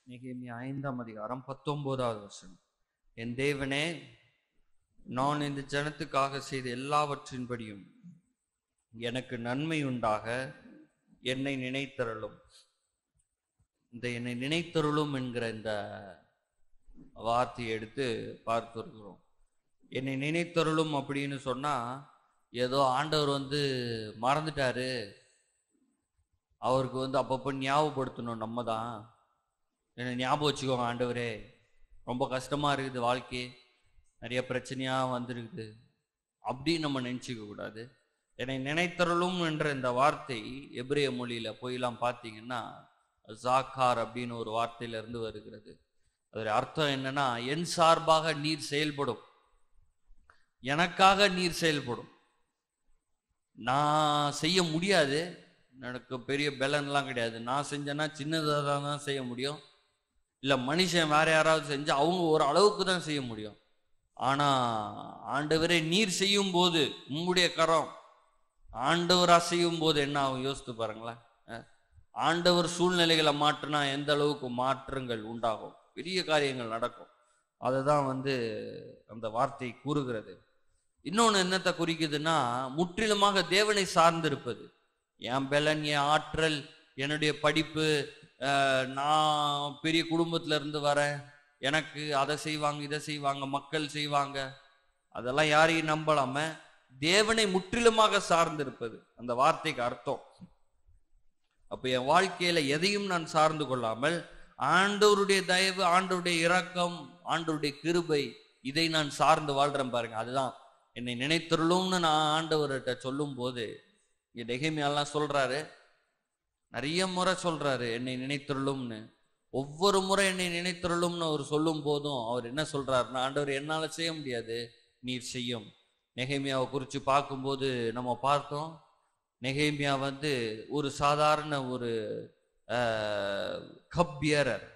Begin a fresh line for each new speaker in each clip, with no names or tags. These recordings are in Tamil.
நெகேமியா ஐந்தாம் அதிகாரம் பத்தொன்பதாவது வசனம் என் தேவனே நான் இந்த ஜனத்துக்காக செய்த எல்லாவற்றின்படியும் எனக்கு நன்மை உண்டாக என்னை நினைத்தருளும் இந்த என்னை நினைத்தருளும் என்கிற இந்த வார்த்தையை எடுத்து பார்த்து இருக்கிறோம் என்னை நினைத்தருளும் அப்படின்னு சொன்னா ஏதோ ஆண்டவர் வந்து மறந்துட்டாரு அவருக்கு வந்து அப்பப்போ ஞாபகப்படுத்தணும் நம்ம தான் என்னை ஞாபகம் வச்சுக்கோங்க ஆண்டவரே ரொம்ப கஷ்டமா இருக்குது வாழ்க்கை நிறைய பிரச்சனையா வந்திருக்குது அப்படின்னு நம்ம நினைச்சுக்க கூடாது என்னை நினைத்தருளும் என்ற இந்த வார்த்தை எபிரேய மொழியில போயெல்லாம் பார்த்தீங்கன்னா ஜாக்கார் அப்படின்னு ஒரு வார்த்தையில இருந்து வருகிறது அதோட அர்த்தம் என்னன்னா என் சார்பாக நீர் செயல்படும் எனக்காக நீர் செயல்படும் நான் செய்ய முடியாது எனக்கு பெரிய பலன்லாம் கிடையாது நான் செஞ்சேன்னா சின்னதாக தான் செய்ய முடியும் இல்லை மனுஷன் வேற யாராவது செஞ்சு அவங்க ஒரு அளவுக்கு தான் செய்ய முடியும் ஆனால் ஆண்டவரே நீர் செய்யும் போது உம்முடைய கரம் ஆண்டவர் அசையும் போது என்ன ஆகும் யோசித்து பாருங்களேன் அஹ். ஆண்டவர் சூழ்நிலைகளை மாற்றினா எந்த அளவுக்கு மாற்றங்கள் உண்டாகும் பெரிய காரியங்கள் நடக்கும் அதை தான் வந்து அந்த வார்த்தை கூறுகிறது இன்னொன்று என்னத்தை குறிக்குதுன்னா முற்றிலுமாக தேவனை சார்ந்திருப்பது என் பலன் என் ஆற்றல் என்னுடைய படிப்பு அஹ், நான் பெரிய குடும்பத்துல இருந்து வரேன் எனக்கு அதை செய்வாங்க இதை செய்வாங்க மக்கள் செய்வாங்க அதெல்லாம் யாரையும் நம்பலாம தேவனை முற்றிலுமாக சார்ந்திருப்பது அந்த வார்த்தைக்கு அர்த்தம் அப்ப என் வாழ்க்கையில எதையும் நான் சார்ந்து கொள்ளாமல் ஆண்டவருடைய தயவு ஆண்டவருடைய இரக்கம் ஆண்டவருடைய கிருபை இதை நான் சார்ந்து வாழ்றேன் பாருங்க அதுதான் என்னை நினைத்தருளும்னு நான் ஆண்டவர்கிட்ட சொல்லும் போது இங்க நெகேமியாலாம் சொல்றாரு நிறைய முறை சொல்றாரு என்னை நினைத்தருளும்னு ஒவ்வொரு முறை என்னை நினைத்தருளும்னு அவர் சொல்லும் போதும் அவர் என்ன சொல்றாருன்னா ஆண்டவர் என்னால செய்ய முடியாது நீர் செய்யும் நெகேமியாவை குறித்து பார்க்கும்போது நம்ம பார்த்தோம் நெகேமியா வந்து ஒரு சாதாரண ஒரு கப்பியரர்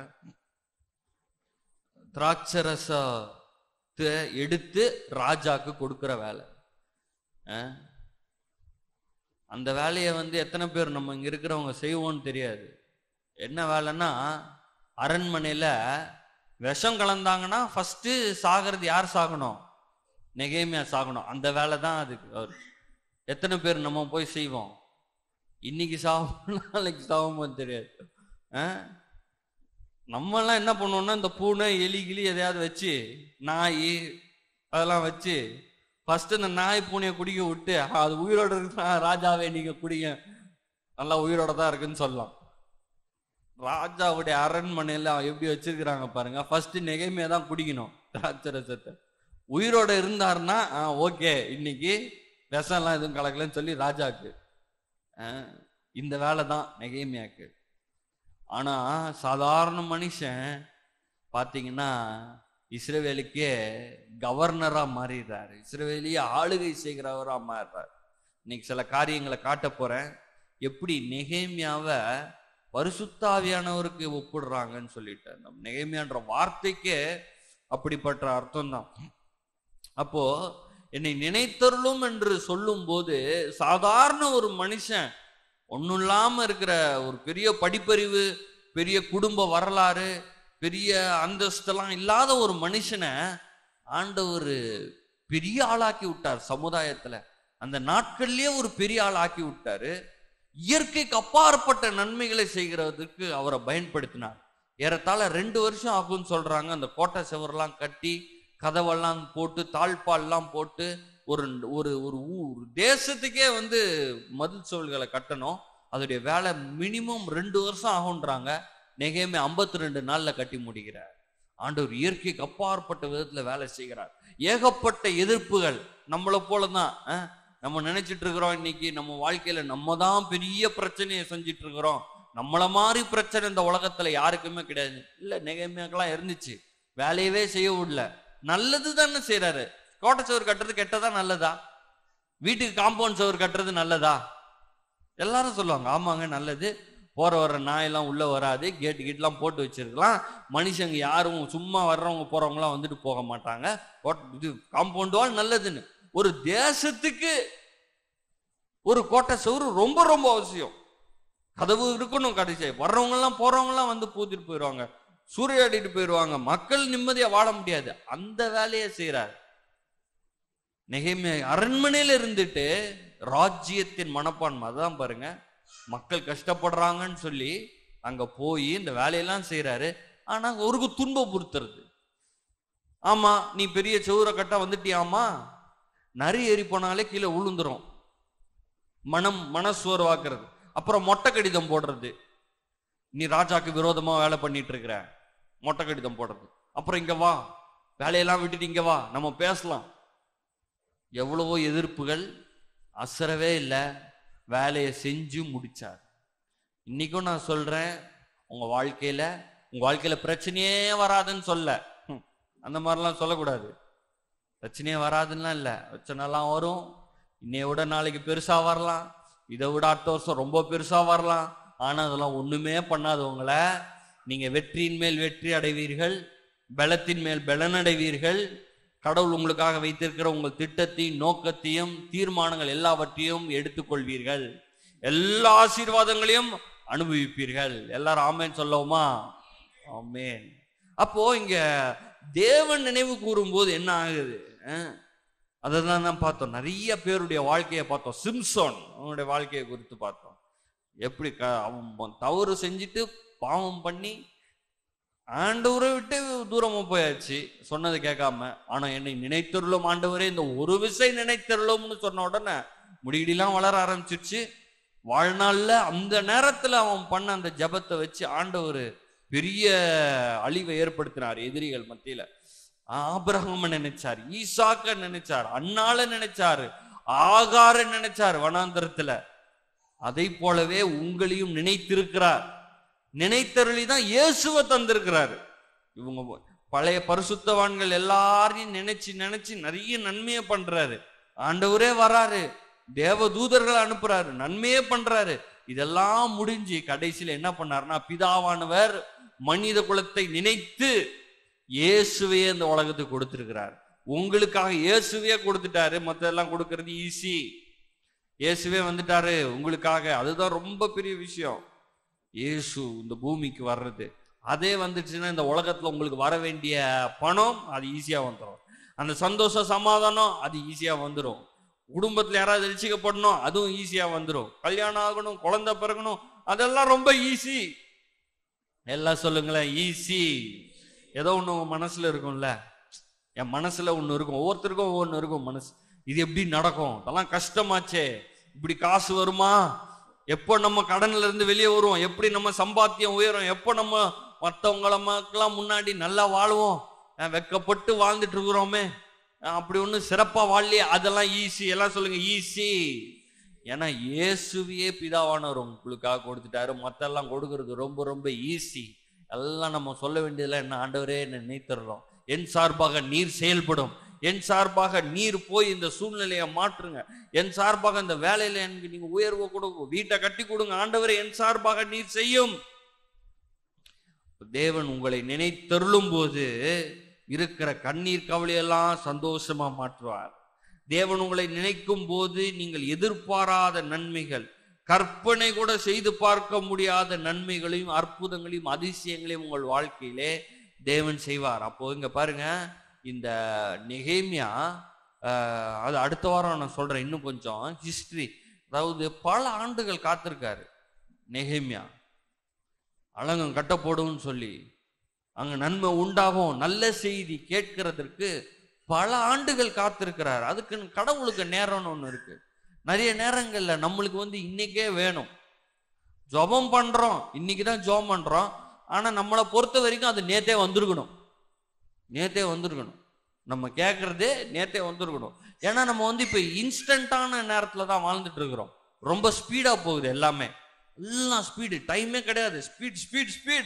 திராட்சரசத்தை எடுத்து ராஜாக்கு கொடுக்கிற வேலை அஹ், அந்த வேலையை வந்து எத்தனை பேர் நம்ம இங்க இருக்கிறவங்க செய்வோம்னு தெரியாது என்ன வேலைன்னா அரண்மனையில விஷம் கலந்தாங்கன்னா ஃபர்ஸ்ட் சாகிறது யார் சாகணும் நெகேமியா சாகணும் அந்த வேலை தான் அதுக்கு அவர் எத்தனை பேர் நம்ம போய் செய்வோம் இன்னைக்கு சாவோம் நாளைக்கு சாவோமோ தெரியாது ஆ? நம்மலாம் என்ன பண்ணுவோம்னா இந்த பூனை எலி கிளி எதையாவது வச்சு நாய் அதெல்லாம் வச்சு ஃபர்ஸ்ட் இந்த நாய் பூனையை குடிக்க விட்டு "ஆ, அது உயிரோட இருக்குன்னா ராஜாவே நீங்க குடிங்க நல்லா உயிரோட தான் இருக்குன்னு சொல்லலாம் ராஜாவுடைய அரண்மனையில எப்படி வச்சிருக்கிறாங்க பாருங்க ஃபர்ஸ்ட் நெகைமையை தான் குடிக்கணும் திராட்சரசத்தை உயிரோட இருந்தாருன்னா ஓகே இன்னைக்கு விஷம்லாம் எதுவும் கலக்கலன்னு சொல்லி ராஜாக்கு ஆ, இந்த வேலை தான் நெகைமையாக்கு ஆனா சாதாரண மனுஷன் பாத்தீங்கன்னா இஸ்ரவேலுக்கே கவர்னரா மாறிடுறாரு இஸ்ரவேலிய ஆளுகை செய்கிறவரா மாறுறாரு இன்னைக்கு சில காரியங்களை காட்ட போறேன் எப்படி நெகேமியாவை பரிசுத்தாவியானவருக்கு ஒப்பிடுறாங்கன்னு சொல்லிட்டு அந்த நெகேமியான்ற வார்த்தைக்கே அப்படிப்பட்ட அர்த்தம் தான் அப்போ என்னை நினைத்தருளும் என்று சொல்லும்போது சாதாரண ஒரு மனுஷன் ஒன்றும் இல்லாம இருக்கிற ஒரு பெரிய படிப்பறிவு பெரிய குடும்ப வரலாறு பெரிய அந்தஸ்தெல்லாம் இல்லாத ஒரு மனுஷனை ஆண்டவர் பெரிய ஆளாக்கி விட்டார் சமுதாயத்துல அந்த நாட்கள்லயே ஒரு பெரிய ஆள் ஆக்கி விட்டாரு இயற்கைக்கு அப்பாற்பட்ட நன்மைகளை செய்கிறதுக்கு அவரை பயன்படுத்தினார் ஏறத்தாழ ரெண்டு வருஷம் ஆகும்னு சொல்றாங்க அந்த கோட்டை சுவரெல்லாம் கட்டி கதவெல்லாம் போட்டு தாழ்பால்லாம் போட்டு ஒரு ஒரு ஒரு ஊர் தேசத்துக்கே வந்து மதில் சுவல்களை கட்டணும் அதோடைய வேலை மினிமம் ரெண்டு வருஷம் ஆகுன்றாங்க நெகேமே ஐம்பத்தி ரெண்டு நாள்ல கட்டி முடிக்கிறார் ஆண்டவர் இயற்கைக்கு அப்பாற்பட்ட விதத்துல வேலை செய்கிறார் ஏகப்பட்ட எதிர்ப்புகள் நம்மளை போல தான் அஹ், நம்ம நினைச்சிட்டு இருக்கிறோம் இன்னைக்கு நம்ம வாழ்க்கையில நம்ம தான் பெரிய பிரச்சனையை செஞ்சிட்டு இருக்கிறோம் நம்மள மாதிரி பிரச்சனை இந்த உலகத்துல யாருக்குமே கிடையாது இல்ல நெகமையாக்கெல்லாம் இருந்துச்சு வேலையவே செய்ய விடல நல்லது தானே செய்யறாரு கோட்டை சுவர் கட்டுறது கெட்டதா நல்லதா வீட்டுக்கு காம்பவுண்ட் சுவர் கட்டுறது நல்லதா எல்லாரும் சொல்லுவாங்க ஆமாங்க நல்லது போற வர்ற நாயெல்லாம் உள்ள வராது கேட்டு கீட்லாம் போட்டு வச்சிருக்கலாம் மனுஷங்க யாரும் சும்மா வர்றவங்க போறவங்களாம் வந்துட்டு போக மாட்டாங்க கோட்- இது காம்பவுண்ட் வால் நல்லதுன்னு ஒரு தேசத்துக்கு ஒரு கோட்டை சுவர் ரொம்ப ரொம்ப அவசியம் கதவு இருக்கணும் கடைசி வர்றவங்க எல்லாம் போறவங்க எல்லாம் வந்து பூத்திட்டு போயிடுவாங்க சூறையாடிட்டு போயிடுவாங்க மக்கள் நிம்மதியா வாழ முடியாது அந்த வேலையை செய்யறாரு நெகைமை அரண்மனையில இருந்துட்டு ராஜ்யத்தின் மனப்பான்மை அதான் பாருங்க மக்கள் கஷ்டப்படுறாங்கன்னு சொல்லி அங்க போய் இந்த வேலையெல்லாம் செய்யறாரு ஆனா அவருக்கு துன்பப்படுத்துறது ஆமா நீ பெரிய செவுரை கட்ட வந்துட்டியாமா நரி ஏறி போனாலே கீழே விழுந்துரும் மனம் மனசோர்வாக்குறது அப்புறம் மொட்டை கடிதம் போடுறது நீ ராஜாக்கு விரோதமா வேலை பண்ணிட்டு இருக்கிற மொட்டை கடிதம் போடுறது அப்புறம் இங்க வா வேலையெல்லாம் விட்டுட்டு இங்க வா நம்ம பேசலாம் எவ்வளவோ எதிர்ப்புகள் அசரவே இல்லை வேலையை செஞ்சு முடிச்சார் இன்னைக்கும் நான் சொல்றேன் உங்க வாழ்க்கையில உங்க வாழ்க்கையில பிரச்சனையே வராதுன்னு சொல்ல ஹம், அந்த மாதிரிலாம் சொல்லக்கூடாது பிரச்சனையே வராதுன்னா இல்லை பிரச்சனைலாம் வரும் இன்னைய விட நாளைக்கு பெருசா வரலாம் இதை விட அடுத்த வருஷம் ரொம்ப பெருசா வரலாம் ஆனா அதெல்லாம் ஒண்ணுமே பண்ணாதவங்கள நீங்க வெற்றியின் மேல் வெற்றி அடைவீர்கள் பலத்தின் மேல் பலன் அடைவீர்கள் கடவுள் உங்களுக்காக வைத்திருக்கிற உங்கள் திட்டத்தையும் நோக்கத்தையும் தீர்மானங்கள் எல்லாவற்றையும் எடுத்துக்கொள்வீர்கள் எல்லா ஆசீர்வாதங்களையும் அனுபவிப்பீர்கள் எல்லாரும் ஆமேன் சொல்லவுமா ஆமேன் அப்போ இங்க தேவன் நினைவு கூறும்போது என்ன ஆகுது அஹ், அதை தான் தான் பார்த்தோம் நிறைய பேருடைய வாழ்க்கையை பார்த்தோம் சிம்சோன் அவனுடைய வாழ்க்கையை குறித்து பார்த்தோம் எப்படி க அவன் தவறு செஞ்சுட்டு பாவம் பண்ணி ஆண்டவரை விட்டு தூரமா போயாச்சு சொன்னதை கேட்காம ஆனா என்னை நினைத்தருளும் ஆண்டவரே இந்த ஒரு விசை நினைத்தருளும்னு சொன்ன உடனே முடியெல்லாம் வளர ஆரம்பிச்சிருச்சு வாழ்நாள்ல அந்த நேரத்துல அவன் பண்ண அந்த ஜெபத்தை வச்சு ஆண்டவர் பெரிய அழிவை ஏற்படுத்தினார் எதிரிகள் மத்தியில ஆபிரகாம நினைச்சார் ஈசாக்க நினைச்சார் அண்ணால நினைச்சாரு ஆகார நினைச்சார் வனாந்தரத்துல அதை போலவே உங்களையும் நினைத்திருக்கிறார் நினைத்தருளி தான் இயேசுவை தந்திருக்கிறாரு இவங்க பழைய பரிசுத்தவான்கள் எல்லாரையும் நினைச்சு நினைச்சு நிறைய நன்மையை பண்றாரு ஆண்டவரே வராரு தேவ தூதர்களை அனுப்புறாரு நன்மையே பண்றாரு இதெல்லாம் முடிஞ்சு கடைசியில என்ன பண்ணாருன்னா பிதாவானவர் மனித குலத்தை நினைத்து இயேசுவையே இந்த உலகத்துக்கு கொடுத்திருக்கிறார் உங்களுக்காக இயேசுவையே கொடுத்துட்டாரு மத்ததெல்லாம் கொடுக்கறது ஈஸி இயேசுவே வந்துட்டாரு உங்களுக்காக அதுதான் ரொம்ப பெரிய விஷயம் இயேசு இந்த பூமிக்கு வர்றது அதே வந்துச்சுன்னா இந்த உலகத்துல உங்களுக்கு வர வேண்டிய பணம் அது ஈஸியா வந்துடும் அந்த சந்தோஷ சமாதானம் அது ஈஸியா வந்துடும் குடும்பத்துல யாராவது ரசிக்கப்படணும் அதுவும் ஈஸியா வந்துடும் கல்யாணம் ஆகணும் குழந்தை பிறக்கணும் அதெல்லாம் ரொம்ப ஈஸி எல்லாம் சொல்லுங்களேன் ஈஸி ஏதோ ஒண்ணு உங்க மனசுல இருக்கும்ல என் மனசுல ஒண்ணு இருக்கும் ஒவ்வொருத்தருக்கும் ஒவ்வொன்று இருக்கும் மனசு இது எப்படி நடக்கும் இதெல்லாம் கஷ்டமாச்சே இப்படி காசு வருமா எப்போ நம்ம கடன்ல இருந்து வெளியே வருவோம் எப்படி நம்ம சம்பாத்தியம் உயரும் எப்போ நம்ம மற்றவங்களுக்கெல்லாம் முன்னாடி நல்லா வாழுவோம் அஹ் வெட்கப்பட்டு வாழ்ந்துட்டு இருக்கிறோமே அஹ் அப்படி ஒன்றும் சிறப்பா வாழலையே அதெல்லாம் ஈஸி எல்லாம் சொல்லுங்க ஈஸி ஏன்னா இயேசுவையே பிதாவானவர் உங்களுக்காக கொடுத்துட்டாரு மத்தெல்லாம் கொடுக்கறது ரொம்ப ரொம்ப ஈஸி எல்லாம் நம்ம சொல்ல வேண்டியதெல்லாம் என்ன ஆண்டவரே என்ன நினைத்துறோம் என் சார்பாக நீர் செயல்படும் என் சார்பாக நீர் போய் இந்த சூழ்நிலையை மாற்றுங்க என் சார்பாக இந்த வேலையில எனக்கு நீங்க உயர்வு கொடுங்க வீட்டை கட்டி கொடுங்க ஆண்டவரே என் சார்பாக நீர் செய்யும் தேவன் உங்களை நினைத்தருளும் போது இருக்கிற கண்ணீர் கவலையெல்லாம் சந்தோஷமா மாற்றுவார் தேவன் உங்களை நினைக்கும் போது நீங்கள் எதிர்பாராத நன்மைகள் கற்பனை கூட செய்து பார்க்க முடியாத நன்மைகளையும் அற்புதங்களையும் அதிசயங்களையும் உங்கள் வாழ்க்கையிலே தேவன் செய்வார் அப்போ இங்க பாருங்க இந்த நெகேமியா ஆஹ், அது அடுத்த வாரம் நான் சொல்றேன் இன்னும் கொஞ்சம் ஹிஸ்டரி அதாவது பல ஆண்டுகள் காத்திருக்காரு நெகேமியா அலங்கம் கட்டப்போடும்னு சொல்லி அங்க நன்மை உண்டாகும் நல்ல செய்தி கேட்கிறதற்கு பல ஆண்டுகள் காத்திருக்கிறார் அதுக்கு கடவுளுக்கு நேரம்னு ஒண்ணு இருக்கு நிறைய நேரங்கள்ல நம்மளுக்கு வந்து இன்னைக்கே வேணும் ஜெபம் பண்றோம் இன்னைக்கு தான் ஜெபம் பண்றோம் ஆனா நம்மளை பொறுத்த வரைக்கும் அது நேத்தே வந்திருக்கணும் நேத்தே வந்திருக்கணும் நம்ம கேட்கறதே நேத்தே வந்திருக்கணும் ஏன்னா நம்ம வந்து இப்ப இன்ஸ்டன்டான நேரத்துல தான் வாழ்ந்துட்டு இருக்கிறோம் ரொம்ப ஸ்பீடா போகுது எல்லாமே எல்லாம் ஸ்பீடு டைமே கிடையாது ஸ்பீட் ஸ்பீட் ஸ்பீட்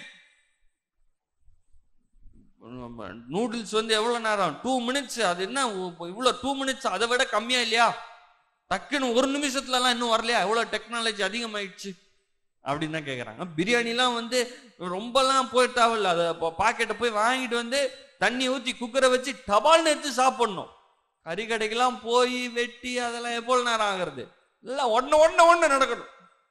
நூடுல்ஸ் வந்து எவ்வளவு நேரம் டூ மினிட்ஸ் அது என்ன உ- இவ்வளவு டூ மினிட்ஸ் அதை விட கம்மியா இல்லையா டக்குன்னு ஒரு நிமிஷத்துல எல்லாம் இன்னும் வரலையா எவ்வளவு டெக்னாலஜி அதிகமாயிடுச்சு அப்படின்னு தான் கேக்குறாங்க பிரியாணிலாம் வந்து ரொம்பலாம் போயிட்டாவில்ல அதை பாக்கெட்டை போய் வாங்கிட்டு வந்து தண்ணி ஊத்தி குக்கரை வச்சு டபால்னு எடுத்து சாப்பிடணும் கறி கடைக்கெல்லாம் போய் வெட்டி அதெல்லாம் எவ்வளவு நேரம் ஆகுறது எல்லாம் ஒண்ணு ஒண்ணு ஒண்ணு நடக்கணும்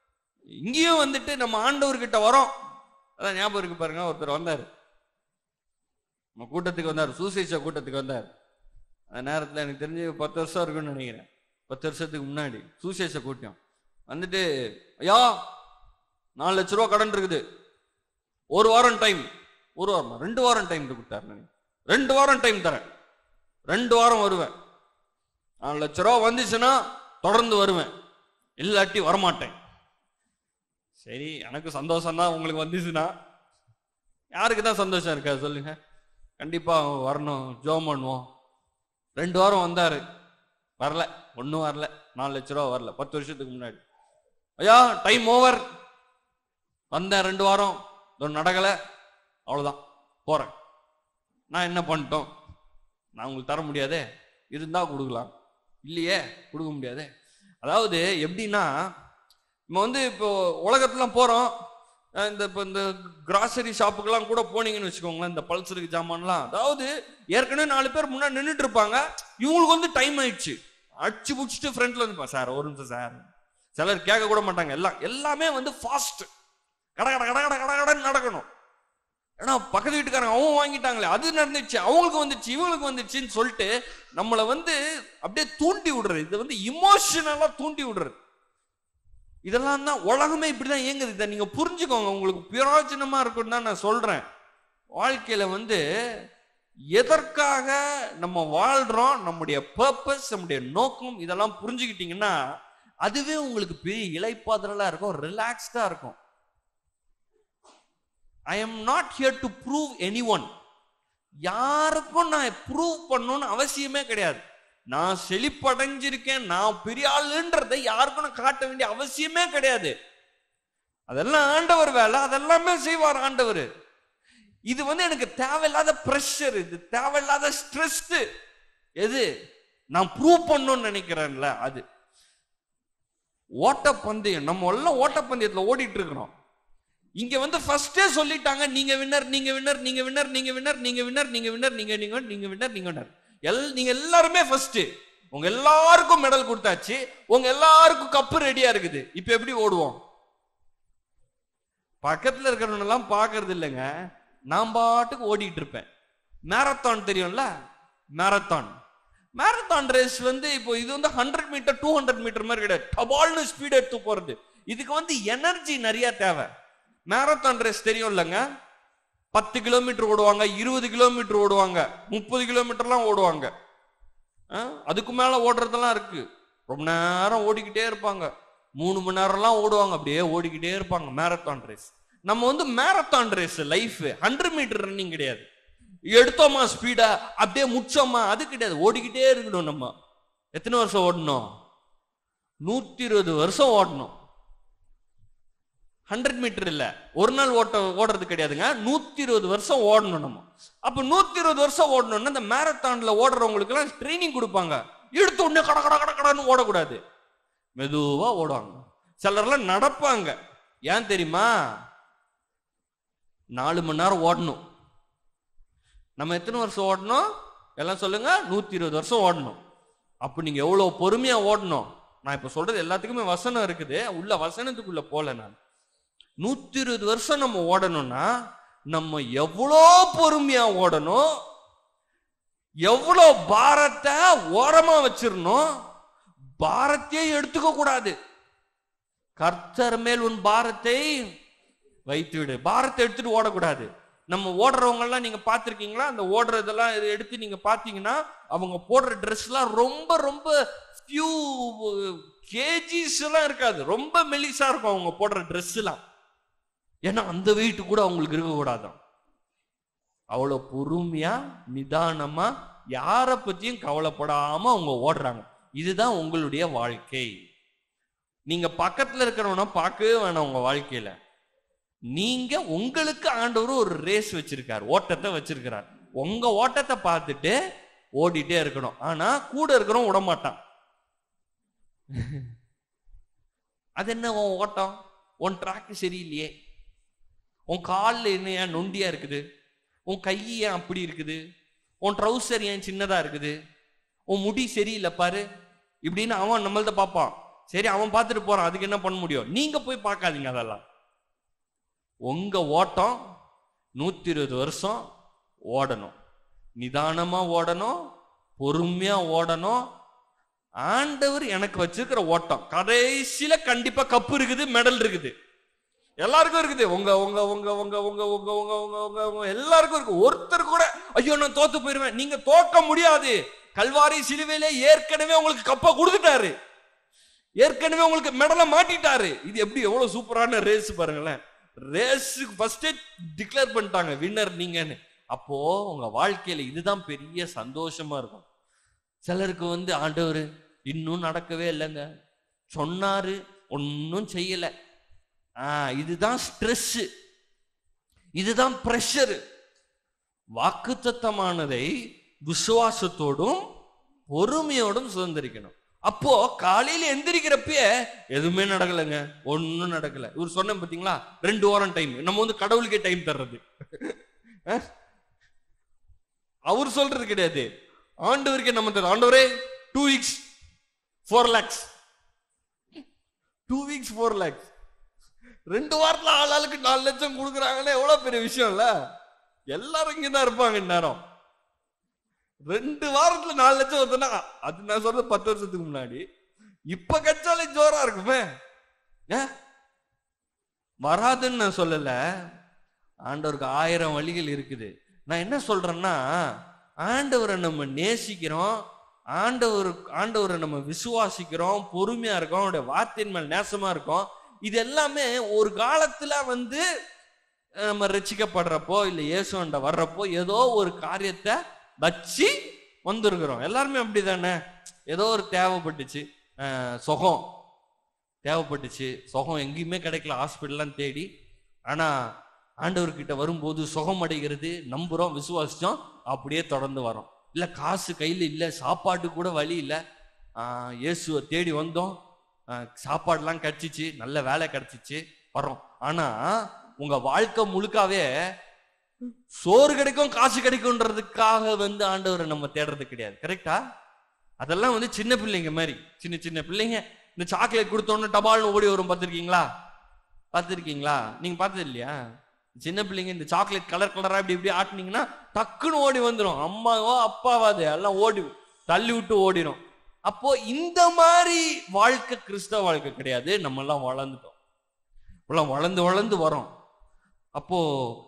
இங்கேயும் வந்துட்டு நம்ம ஆண்டவர்கிட்ட வரோம் அதான் ஞாபகம் இருக்கு பாருங்க ஒருத்தர் வந்தார் நம்ம கூட்டத்துக்கு வந்தார் சூசைச கூட்டத்துக்கு வந்தார் அந்த நேரத்தில் எனக்கு தெரிஞ்சு பத்து வருஷம் இருக்குன்னு நினைக்கிறேன் பத்து வருஷத்துக்கு முன்னாடி சூசேஷ கூட்டம் வந்துட்டு ஐயா நாலு லட்ச ரூபா கடன் இருக்குது ஒரு வாரம் டைம் ஒரு வாரம் ரெண்டு வாரம் டைம் கொடுத்தாரு நான் ரெண்டு வாரம் டைம் தரேன் ரெண்டு வாரம் வருவேன் நாலு லட்ச ரூபா வந்துச்சுன்னா தொடர்ந்து வருவேன் இல்லாட்டி வரமாட்டேன் சரி எனக்கு சந்தோஷம் தான் உங்களுக்கு வந்துச்சுன்னா யாருக்கு தான் சந்தோஷம் இருக்கா சொல்லுங்க கண்டிப்பா வரணும் ஜோம் பண்ணுவோம் ரெண்டு வாரம் வந்தாரு வரல ஒன்றும் வரல நாலு லட்ச ரூபா வரல பத்து வருஷத்துக்கு முன்னாடி ஐயா டைம் ஓவர் வந்தேன் ரெண்டு வாரம் இதோ நடக்கலை அவ்வளோதான் போகிறேன் நான் என்ன பண்ணிட்டோம் நான் உங்களுக்கு தர முடியாதே இருந்தா கொடுக்கலாம் இல்லையே கொடுக்க முடியாதே அதாவது எப்படின்னா நம்ம வந்து இப்போ உலகத்துலாம் போகிறோம் இந்த இப்போ இந்த கிராசரி ஷாப்புக்கெல்லாம் கூட போனீங்கன்னு வச்சுக்கோங்களேன் இந்த பல்சருக்கு ஜாமான்லாம் அதாவது ஏற்கனவே நாலு பேர் முன்னாடி நின்றுட்டு இருப்பாங்க இவங்களுக்கு வந்து டைம் ஆயிடுச்சு அடிச்சு பிடிச்சிட்டு ஃப்ரண்ட்ல வந்து சார் ஒரு நிமிஷம் சார் சிலர் கேட்க கூட மாட்டாங்க எல்லாம் எல்லாமே வந்து ஃபாஸ்ட் கட கட கட கட கட கடன்னு நடக்கணும் ஏன்னா பக்கத்து வீட்டுக்காரங்க அவங்க வாங்கிட்டாங்களே அது நடந்துச்சு அவங்களுக்கு வந்துச்சு இவங்களுக்கு வந்துச்சுன்னு சொல்லிட்டு நம்மளை வந்து அப்படியே தூண்டி விடுறது இது வந்து இமோஷனலா தூண்டி விடுறது இதெல்லாம் தான் உலகமே இப்படிதான் இயங்குது இதை நீங்க புரிஞ்சுக்கோங்க உங்களுக்கு பிரயோஜனமா இருக்கும் தான் நான் சொல்றேன் வாழ்க்கையில வந்து எதற்காக நம்ம வாழ்றோம் நம்முடைய பர்பஸ் நம்முடைய நோக்கம் இதெல்லாம் புரிஞ்சுக்கிட்டீங்கன்னா அதுவே உங்களுக்கு பெரிய இலைப்பாதலா இருக்கும் ரிலாக்ஸ்டா இருக்கும் I am not here to prove anyone யாருக்கும் நான் ப்ரூவ் பண்ணணும்னு அவசியமே கிடையாது நான் செழிப்படைஞ்சிருக்கேன் நான் பெரிய ஆளுன்றதை யாருக்கும் நான் காட்ட வேண்டிய அவசியமே கிடையாது அதெல்லாம் ஆண்டவர் வேலை அதெல்லாமே செய்வார் ஆண்டவர் இது வந்து எனக்கு தேவையில்லாத ப்ரெஷர் இது தேவையில்லாத ஸ்ட்ரெஸ் எது நான் ப்ரூவ் பண்ணணும்னு நினைக்கிறேன்ல அது ஓட்டப்பந்தயம் நம்ம எல்லாம் ஓட்டப்பந்தயத்துல ஓடிட்டு இருக்கிறோம் இங்க வந்து ஃபர்ஸ்டே சொல்லிட்டாங்க நீங்க வின்னர் நீங்க வின்னர் நீங்க வின்னர் நீங்க வின்னர் நீங்க வின்னர் நீங்க வின்னர் நீங்க நீங்க நீங்க வின்னர் நீங்க வின்னர் எல் நீங்க எல்லாருமே ஃபர்ஸ்ட் உங்க எல்லாருக்கும் மெடல் கொடுத்தாச்சு உங்க எல்லாருக்கும் கப்பு ரெடியா இருக்குது இப்ப எப்படி ஓடுவோம் பக்கத்துல இருக்கிறவங்க எல்லாம் பாக்குறது இல்லைங்க நான் பாட்டுக்கு ஓடிட்டு இருப்பேன் மேரத்தான் தெரியும்ல மேரத்தான் மேரத்தான் ரேஸ் வந்து இப்போ இது வந்து hundred meter two hundred meter மாதிரி கிடையாது டபால்னு ஸ்பீட் எடுத்து போறது இதுக்கு வந்து எனர்ஜி நிறைய தேவை மேரத்தான் ரேஸ் தெரியும் இல்லைங்க பத்து கிலோமீட்டர் ஓடுவாங்க இருபது கிலோமீட்டர் ஓடுவாங்க முப்பது கிலோமீட்டர்லாம் ஓடுவாங்க ஆ, அதுக்கு மேல ஓடுறதெல்லாம் இருக்கு ரொம்ப நேரம் ஓடிக்கிட்டே இருப்பாங்க மூணு மணி நேரம்லாம் ஓடுவாங்க அப்படியே ஓடிக்கிட்டே இருப்பாங்க மேரத்தான் ரேஸ் நம்ம வந்து marathon race life hundred meter running கிடையாது எடுத்தோமா ஸ்பீடா அப்படியே முச்சோமா அது கிடையாது ஓடிக்கிட்டே இருக்கணும் நம்ம எத்தனை வருஷம் ஓடணும் நூத்தி இருபது வருஷம் ஓடணும் ஹண்ட்ரட் மீட்டர் இல்ல ஒரு நாள் ஓட்ட ஓடுறது கிடையாதுங்க நூத்தி இருபது வருஷம் ஓடணும் நம்ம அப்ப நூத்தி இருபது வருஷம் ஓடணும்னா இந்த மேரத்தான்ல ஓடுறவங்களுக்கு எல்லாம் ட்ரைனிங் கொடுப்பாங்க எடுத்த உடனே கட கட கட கடன்னு ஓடக்கூடாது மெதுவா ஓடுவாங்க சிலர்லாம் நடப்பாங்க ஏன் தெரியுமா நாலு மணி நேரம் ஓடணும் நம்ம எத்தனை வருஷம் ஓடணும் எல்லாம் சொல்லுங்க நூத்தி இருபது வருஷம் ஓடணும் அப்ப நீங்க எவ்வளவு பொறுமையா ஓடணும் நான் இப்ப சொல்றது எல்லாத்துக்குமே வசனம் இருக்குது உள்ள வசனத்துக்குள்ள போல நான் நூத்தி இருபது வருஷம் நம்ம ஓடணும்னா நம்ம எவ்வளோ பொறுமையா ஓடணும் எவ்வளோ பாரத்தை ஓரமா வச்சிரணும் பாரத்தையே எடுத்துக்க கூடாது கர்த்தர் மேல் உன் பாரத்தை வைத்து விடு பாரத்தை எடுத்துட்டு ஓடக்கூடாது நம்ம ஓடுறவங்க எல்லாம் நீங்க பாத்திருக்கீங்களா அந்த ஓடுறதெல்லாம் இதை எடுத்து நீங்க பாத்தீங்கன்னா அவங்க போடுற ட்ரெஸ் எல்லாம் ரொம்ப ரொம்ப ஃபியூ கேஜிஸ் எல்லாம் இருக்காது ரொம்ப மெலிசா இருக்கும் அவங்க போடுற ட்ரெஸ் எல்லாம் ஏன்னா அந்த வெயிட் கூட அவங்களுக்கு இருக்கக்கூடாதான் அவ்வளோ பொறுமையா நிதானமா யாரை பத்தியும் கவலைப்படாம அவங்க ஓடுறாங்க இதுதான் உங்களுடைய வாழ்க்கை நீங்க பக்கத்துல இருக்கிறவன பார்க்கவே வேணாம் உங்க வாழ்க்கையில நீங்க உங்களுக்கு ஆண்டவர் ஒரு ரேஸ் வச்சிருக்காரு ஓட்டத்தை வச்சிருக்கிறார் உங்க ஓட்டத்தை பார்த்துட்டு ஓடிட்டே இருக்கணும் ஆனா கூட இருக்கிறவன் விட மாட்டான் அது என்ன உன் ஓட்டம் உன் ட்ராக் சரியில்லையே உன் காலில் என்ன ஏன் நொண்டியா இருக்குது உன் கை ஏன் அப்படி இருக்குது உன் ட்ரௌசர் ஏன் சின்னதா இருக்குது உன் முடி சரியில்லை பாரு இப்படின்னு அவன் நம்மள்ட்ட பார்ப்பான் சரி அவன் பார்த்துட்டு போறான் அதுக்கு என்ன பண்ண முடியும் நீங்க போய் பார்க்காதீங்க அதெல்லாம் உங்க ஓட்டம் நூத்தி இருபது வருஷம் ஓடணும் நிதானமா ஓடணும் பொறுமையா ஓடணும் ஆண்டவர் எனக்கு வச்சிருக்கிற ஓட்டம் கடைசியில கண்டிப்பா கப்பு இருக்குது மெடல் இருக்குது எல்லாருக்கும் இருக்குது உங்க உங்க உங்க உங்க உங்க உங்க உங்க உங்க உங்க உங்க எல்லாருக்கும் இருக்கு ஒருத்தர் கூட ஐயோ நான் தோத்து போயிருவேன் நீங்க தோக்க முடியாது கல்வாரி சிலுவையிலே ஏற்கனவே உங்களுக்கு கப்பை கொடுத்துட்டாரு ஏற்கனவே உங்களுக்கு மெடலை மாட்டிட்டாரு இது எப்படி எவ்வளவு சூப்பரான ரேஸ் பாருங்களேன் ரேஸுக்கு ஃபர்ஸ்டே டிக்ளேர் பண்ணிட்டாங்க வின்னர் நீங்கன்னு அப்போ உங்க வாழ்க்கையில இதுதான் பெரிய சந்தோஷமா இருக்கும் சிலருக்கு வந்து ஆண்டவர் இன்னும் நடக்கவே இல்லைங்க சொன்னாரு ஒன்றும் செய்யல ஆ இதுதான் ஸ்ட்ரெஸ் இதுதான் ப்ரெஷர் வாக்குத்தத்தமானதை விசுவாசத்தோடும் பொறுமையோடும் சுதந்திரிக்கணும் அப்போ காலையில எந்திரிக்கிறப்பயே எதுவுமே நடக்கலைங்க ஒன்றும் நடக்கல இவர் சொன்ன பாத்தீங்களா ரெண்டு வாரம் டைம் நம்ம வந்து கடவுளுக்கே டைம் தர்றது அஹ்? அவர் சொல்றது கிடையாது ஆண்டவருக்கே நம்ம தர்றது ஆண்டவரே two weeks four lakes two weeks four lakes ரெண்டு வாரத்துல ஆள் ஆளுக்கு நாலு லட்சம் கொடுக்குறாங்கன்னா எவ்வளவு பெரிய விஷயம் இல்ல எல்லாரும் இங்க தான் இருப்பாங்க இந்நேரம் ரெண்டு வாரத்துல நாலு லட்சம் வருதுன்னா அது நான் சொல்றது பத்து வருஷத்துக்கு முன்னாடி இப்ப கச்சாலே ஜோரா இருக்குமே ஏன் வராதுன்னு நான் சொல்லல ஆண்டவருக்கு ஆயிரம் வழிகள் இருக்குது நான் என்ன சொல்றேன்னா ஆண்டவரை நம்ம நேசிக்கிறோம் ஆண்டவர் ஆண்டவரை நம்ம விசுவாசிக்கிறோம் பொறுமையா இருக்கோம் அவருடைய வார்த்தையின் மேல் நேசமா இருக்கோம் இது எல்லாமே ஒரு காலத்துல வந்து அஹ், நம்ம ரட்சிக்கப்படுறப்போ இல்ல இயேசுண்ட வர்றப்போ ஏதோ ஒரு காரியத்தை வச்சு வந்திருக்கிறோம் எல்லாருமே அப்படிதானே ஏதோ ஒரு தேவைப்பட்டுச்சு அஹ், சுகம் தேவைப்பட்டுச்சு சுகம் எங்கேயுமே கிடைக்கல ஹாஸ்பிட்டல்லாம் தேடி ஆனா ஆண்டவர்கிட்ட வரும்போது சுகம் அடைகிறது நம்புறோம் விசுவாசிச்சோம் அப்படியே தொடர்ந்து வரோம் இல்ல காசு கையில இல்ல சாப்பாட்டு கூட வழி இல்ல ஆஹ் இயேசுவை தேடி வந்தோம் ஆஹ் சாப்பாடுலாம் கிடைச்சிச்சு நல்ல வேலை கிடைச்சிச்சு வரோம் ஆனா உங்க வாழ்க்கை முழுக்காவே சோறு கிடைக்கும் காசு கிடைக்கும்ன்றதுக்காக வந்து ஆண்டவரை நம்ம தேடுறது கிடையாது கரெக்டா அதெல்லாம் வந்து சின்ன பிள்ளைங்க மாதிரி சின்ன சின்ன பிள்ளைங்க இந்த சாக்லேட் கொடுத்தோன்னு டபால்னு ஓடி வரும் பார்த்துருக்கீங்களா பார்த்துருக்கீங்களா நீங்க பார்த்தது இல்லையா சின்ன பிள்ளைங்க இந்த சாக்லேட் கலர் கலரா இப்படி இப்படி ஆட்டினீங்கன்னா டக்குன்னு ஓடி வந்துடும் அம்மாவோ அப்பாவாது எல்லாம் ஓடி தள்ளி விட்டு ஓடிடும் அப்போ இந்த மாதிரி வாழ்க்கை கிறிஸ்தவ வாழ்க்கை கிடையாது நம்ம எல்லாம் வளர்ந்துட்டோம் எல்லாம் வளர்ந்து வளர்ந்து வரோம் அப்போ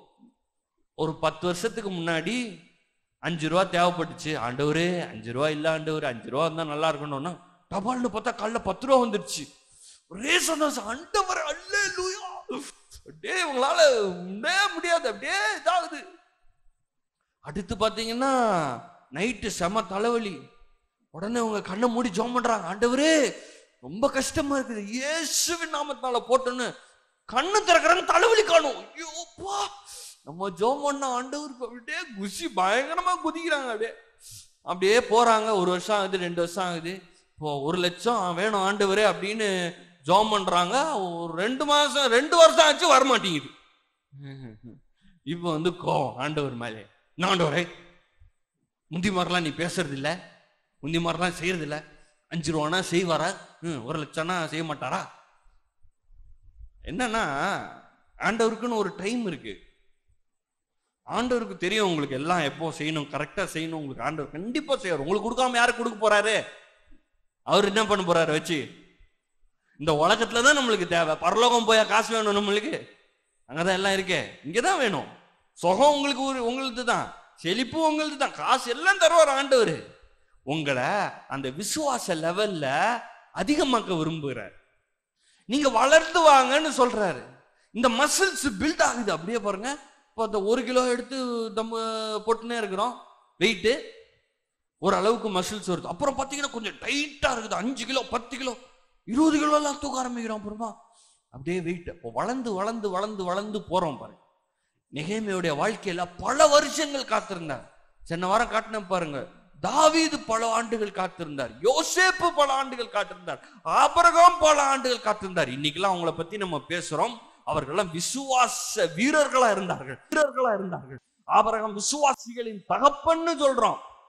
ஒரு பத்து வருஷத்துக்கு முன்னாடி அஞ்சு ரூபா தேவைப்பட்டுச்சு ஆண்டவரே அஞ்சு ரூபா இல்ல ஆண்டவர் அஞ்சு ரூபா இருந்தா நல்லா இருக்கணும்னா டபால்னு பார்த்தா காலைல பத்து ரூபா வந்துடுச்சு ஒரே சந்தோஷம் ஆண்டவர் அல்ல லூயா அப்படியே உங்களால முடியே முடியாது அப்படியே இதாகுது அடுத்து பாத்தீங்கன்னா நைட்டு செம தலைவலி உடனே உங்க கண்ணை மூடி ஜோம் பண்றாங்க ஆண்டவரே ரொம்ப கஷ்டமா இருக்குது இயேசுவின் நாமத்தால போட்டோன்னு கண்ணு திறக்கிறாங்க தலைவலி காணும் ஐயோப்பா நம்ம ஜோம் பண்ண ஆண்டவருக்கு அப்படியே குஷி பயங்கரமா குதிக்கிறாங்க அப்படியே அப்படியே போறாங்க ஒரு வருஷம் ஆகுது ரெண்டு வருஷம் ஆகுது இப்போ ஒரு லட்சம் வேணும் ஆண்டவரே அப்படின்னு ஜோம் பண்றாங்க ஒரு ரெண்டு மாசம் ரெண்டு வருஷம் ஆச்சு வரமாட்டேங்குது இப்போ வந்து கோவம் ஆண்டவர் மேலே என்ன ஆண்டவரே முந்தி மாதிரிலாம் நீ பேசுறது இல்ல முந்தி மாதிரிலாம் செய்யறது இல்ல அஞ்சு ரூபானா செய்வாரா ம், ஒரு லட்சம்னா செய்ய மாட்டாரா என்னன்னா ஆண்டவருக்குன்னு ஒரு டைம் இருக்கு ஆண்டவருக்கு தெரியும் உங்களுக்கு எல்லாம் எப்போ செய்யணும் கரெக்டா செய்யணும் உங்களுக்கு ஆண்டவர் கண்டிப்பா செய்வார் உங்களுக்கு கொடுக்காம யாருக்கு கொடுக்க போறாரு அவர் என்ன பண்ண போறாரு வச்சு இந்த உலகத்துல தான் நம்மளுக்கு தேவை பரலோகம் போயா காசு வேணும் நம்மளுக்கு அங்கதான் எல்லாம் இருக்கே இங்கதான் வேணும் சுகம் உங்களுக்கு ஒரு உங்களுது தான் செழிப்பு உங்களுது தான் காசு எல்லாம் தருவார் ஆண்டவர் உங்களை அந்த விசுவாச லெவல்ல அதிகமாக்க விரும்புகிறார் நீங்க வளர்ந்து வாங்கன்னு சொல்றாரு இந்த மசில்ஸ் பில்ட் ஆகுது அப்படியே பாருங்க இப்போ அந்த ஒரு கிலோ எடுத்து நம்ம போட்டுனே இருக்கிறோம் வெயிட்டு ஒரு அளவுக்கு மசில்ஸ் வருது அப்புறம் பார்த்தீங்கன்னா கொஞ்சம் டைட்டா இருக்குது அஞ்சு கிலோ பத்து கிலோ இருபது கிலோ எல்லாம் தூக்க ஆரம்பிக்கிறோம் அப்புறமா அப்படியே வெயிட் இப்போ வளர்ந்து வளர்ந்து வளர்ந்து வளர்ந்து போறோம் பாருங்க நெகேமியோடைய வாழ்க்கையில பல வருஷங்கள் காத்திருந்தார் சென்ன வாரம் காட்டின பாருங்க தாவீது பல ஆண்டுகள் காத்திருந்தார் யோசேப்பு பல ஆண்டுகள் காத்திருந்தார் ஆபரகாம் பல ஆண்டுகள் காத்திருந்தார் இன்னைக்கெல்லாம் அவங்கள பத்தி நம்ம பேசுறோம் அவர்கள்லாம் விசுவாச வீரர்களா இருந்தார்கள் வீரர்களா இருந்தார்கள் ஆபரகம் விசுவாசிகளின் தகப்பன்னு சொல்றோம்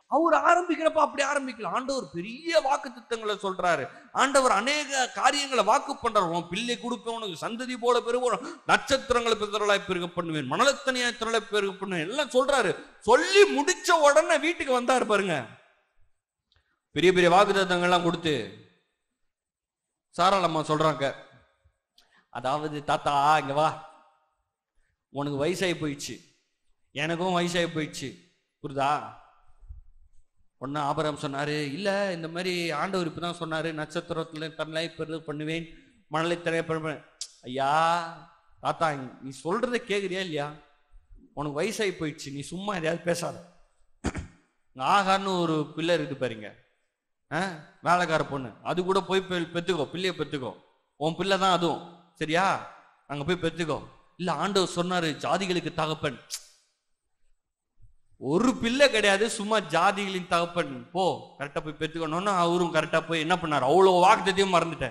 அவர் ஆரம்பிக்கிறப்ப அப்படி ஆரம்பிக்கல ஆண்டவர் பெரிய வாக்கு திட்டங்களை சொல்றாரு ஆண்டவர் அநேக காரியங்களை வாக்கு பண்றார் உன் பிள்ளை கொடுப்பேன் உனக்கு சந்ததி போல பெருகும் நட்சத்திரங்களை பிறலாய் பெருக பண்ணுவேன் மணலத்தனியாய் திரளை பெருக பண்ணுவேன் எல்லாம் சொல்றாரு சொல்லி முடிச்ச உடனே வீட்டுக்கு வந்தாரு பாருங்க பெரிய பெரிய வாக்குத்தத்தங்கள்லாம் கொடுத்து சாராளம்மா சொல்றாங்க அதாவது தாத்தா இங்க வா உனக்கு வயசாகி போயிடுச்சு எனக்கும் வயசாகி போயிடுச்சு புரியுதா ஒன்னு ஆபரம் சொன்னாரு இல்ல இந்த மாதிரி ஆண்டவர் இப்பதான் சொன்னாரு நட்சத்திரத்துல தன்னை பெரு பண்ணுவேன் மணலை தரைய பண்ணுவேன் ஐயா தாத்தா நீ சொல்றத கேக்குறியா இல்லையா உனக்கு வயசாகி போயிடுச்சு நீ சும்மா எதையாவது பேசாத ஆகான்னு ஒரு பிள்ளை இருக்கு பாருங்க ஆ வேலைக்கார பொண்ணு அது கூட போய் பெ- பெத்துக்கோ பிள்ளைய பெத்துக்கோ உன் பிள்ளை தான் அதுவும் சரியா அங்க போய் பெத்துக்கோ இல்ல ஆண்டவர் சொன்னாரு ஜாதிகளுக்கு தகப்பன் ஒரு பிள்ளை கிடையாது சும்மா ஜாதிகளின் தகப்பன் போ கரெக்டா போய் பெத்துக்கணும்னு அவரும் கரெக்டா போய் என்ன பண்ணாரு அவ்வளவு வாக்குத்தையும் மறந்துட்டேன்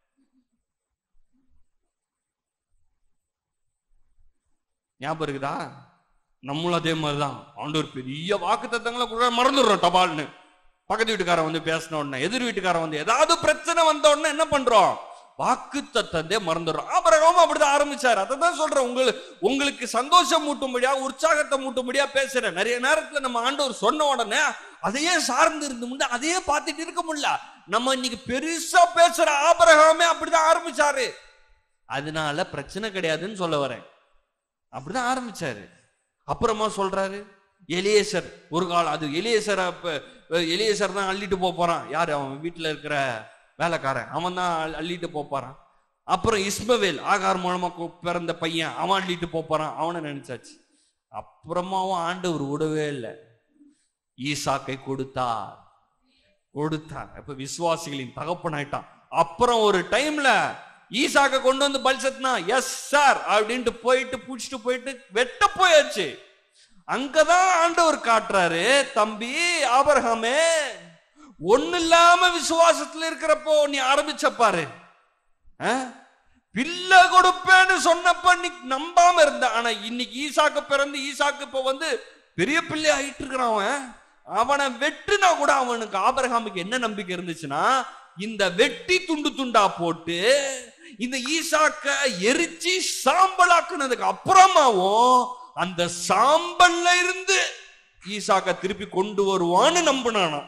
ஞாபகம் இருக்குதா நம்மளும் அதே மாதிரிதான் ஆண்டவர் பெரிய வாக்கு தத்தங்களை கூட மறந்துடுறோம் தபால்னு பக்கத்து வீட்டுக்காரன் வந்து பேசின உடனே எதிர் வீட்டுக்காரன் வந்து ஏதாவது பிரச்சனை வந்த உடனே என்ன பண்றோம் வாக்கு தத்தத்தை மறந்துடுறோம் ஆபரகாமும் அப்படிதான் ஆரம்பிச்சாரு அதை தான் சொல்றேன் உங்களுக்கு உங்களுக்கு சந்தோஷம் மூட்டும்படியா உற்சாகத்தை மூட்டும்படியா பேசுறேன் நிறைய நேரத்துல நம்ம ஆண்டவர் சொன்ன உடனே அதையே சார்ந்து இருந்து முடியாது அதையே பார்த்துட்டு இருக்க முடியல நம்ம இன்னைக்கு பெருசா பேசுற ஆபரகாமே அப்படிதான் ஆரம்பிச்சாரு அதனால பிரச்சனை கிடையாதுன்னு சொல்ல வரேன் அப்படிதான் ஆரம்பிச்சாரு அப்புறமா சொல்றாரு எலியேசர் ஒரு காலம் அது எலியேசர் அப்ப எலியேசர் தான் அள்ளிட்டு போக போறான் யாரு அவன் வீட்டுல இருக்கிற வேலைக்காரன் அவன் தான் அள்- அள்ளிட்டு போக போறான் அப்புறம் இஸ்மவேல் ஆகார் மூலமா கு- பிறந்த பையன் அவன் அள்ளிட்டு போக போறான் அவனை நினைச்சாச்சு அப்புறமாவும் ஆண்டவர் விடவே இல்லை ஈசாக்கை கொடுத்தார் கொடுத்தார் அப்ப விசுவாசிகளின் தகப்பனாயிட்டான் அப்புறம் ஒரு டைம்ல ஈசாக்க கொண்டு வந்து பலிசத்னா எஸ் சார் அப்படின்ட்டு போயிட்டு புடிச்சிட்டு போயிட்டு வெட்ட போயாச்சு அங்கதான் ஆண்டவர் காட்டுறாரு தம்பி ஆபரகாமே ஒண்ணு இல்லாம விசுவாசத்துல இருக்கிறப்போ நீ ஆரம்பிச்ச பாரு ஆ? பிள்ளை கொடுப்பேன்னு சொன்னப்ப நீ நம்பாம இருந்த ஆனா இன்னைக்கு ஈசாக்கு பிறந்து ஈசாக்கு இப்ப வந்து பெரிய பிள்ளை ஆயிட்டு இருக்கிறான் அவன் அவனை வெட்டுனா கூட அவனுக்கு ஆபரகாமுக்கு என்ன நம்பிக்கை இருந்துச்சுன்னா இந்த வெட்டி துண்டு துண்டா போட்டு இந்த ஈசாக்க எரிச்சு சாம்பலாக்குனதுக்கு அப்புறமாவும் அந்த சாம்பல்ல இருந்து ஈசாக்க திருப்பி கொண்டு வருவான்னு நம்பினானா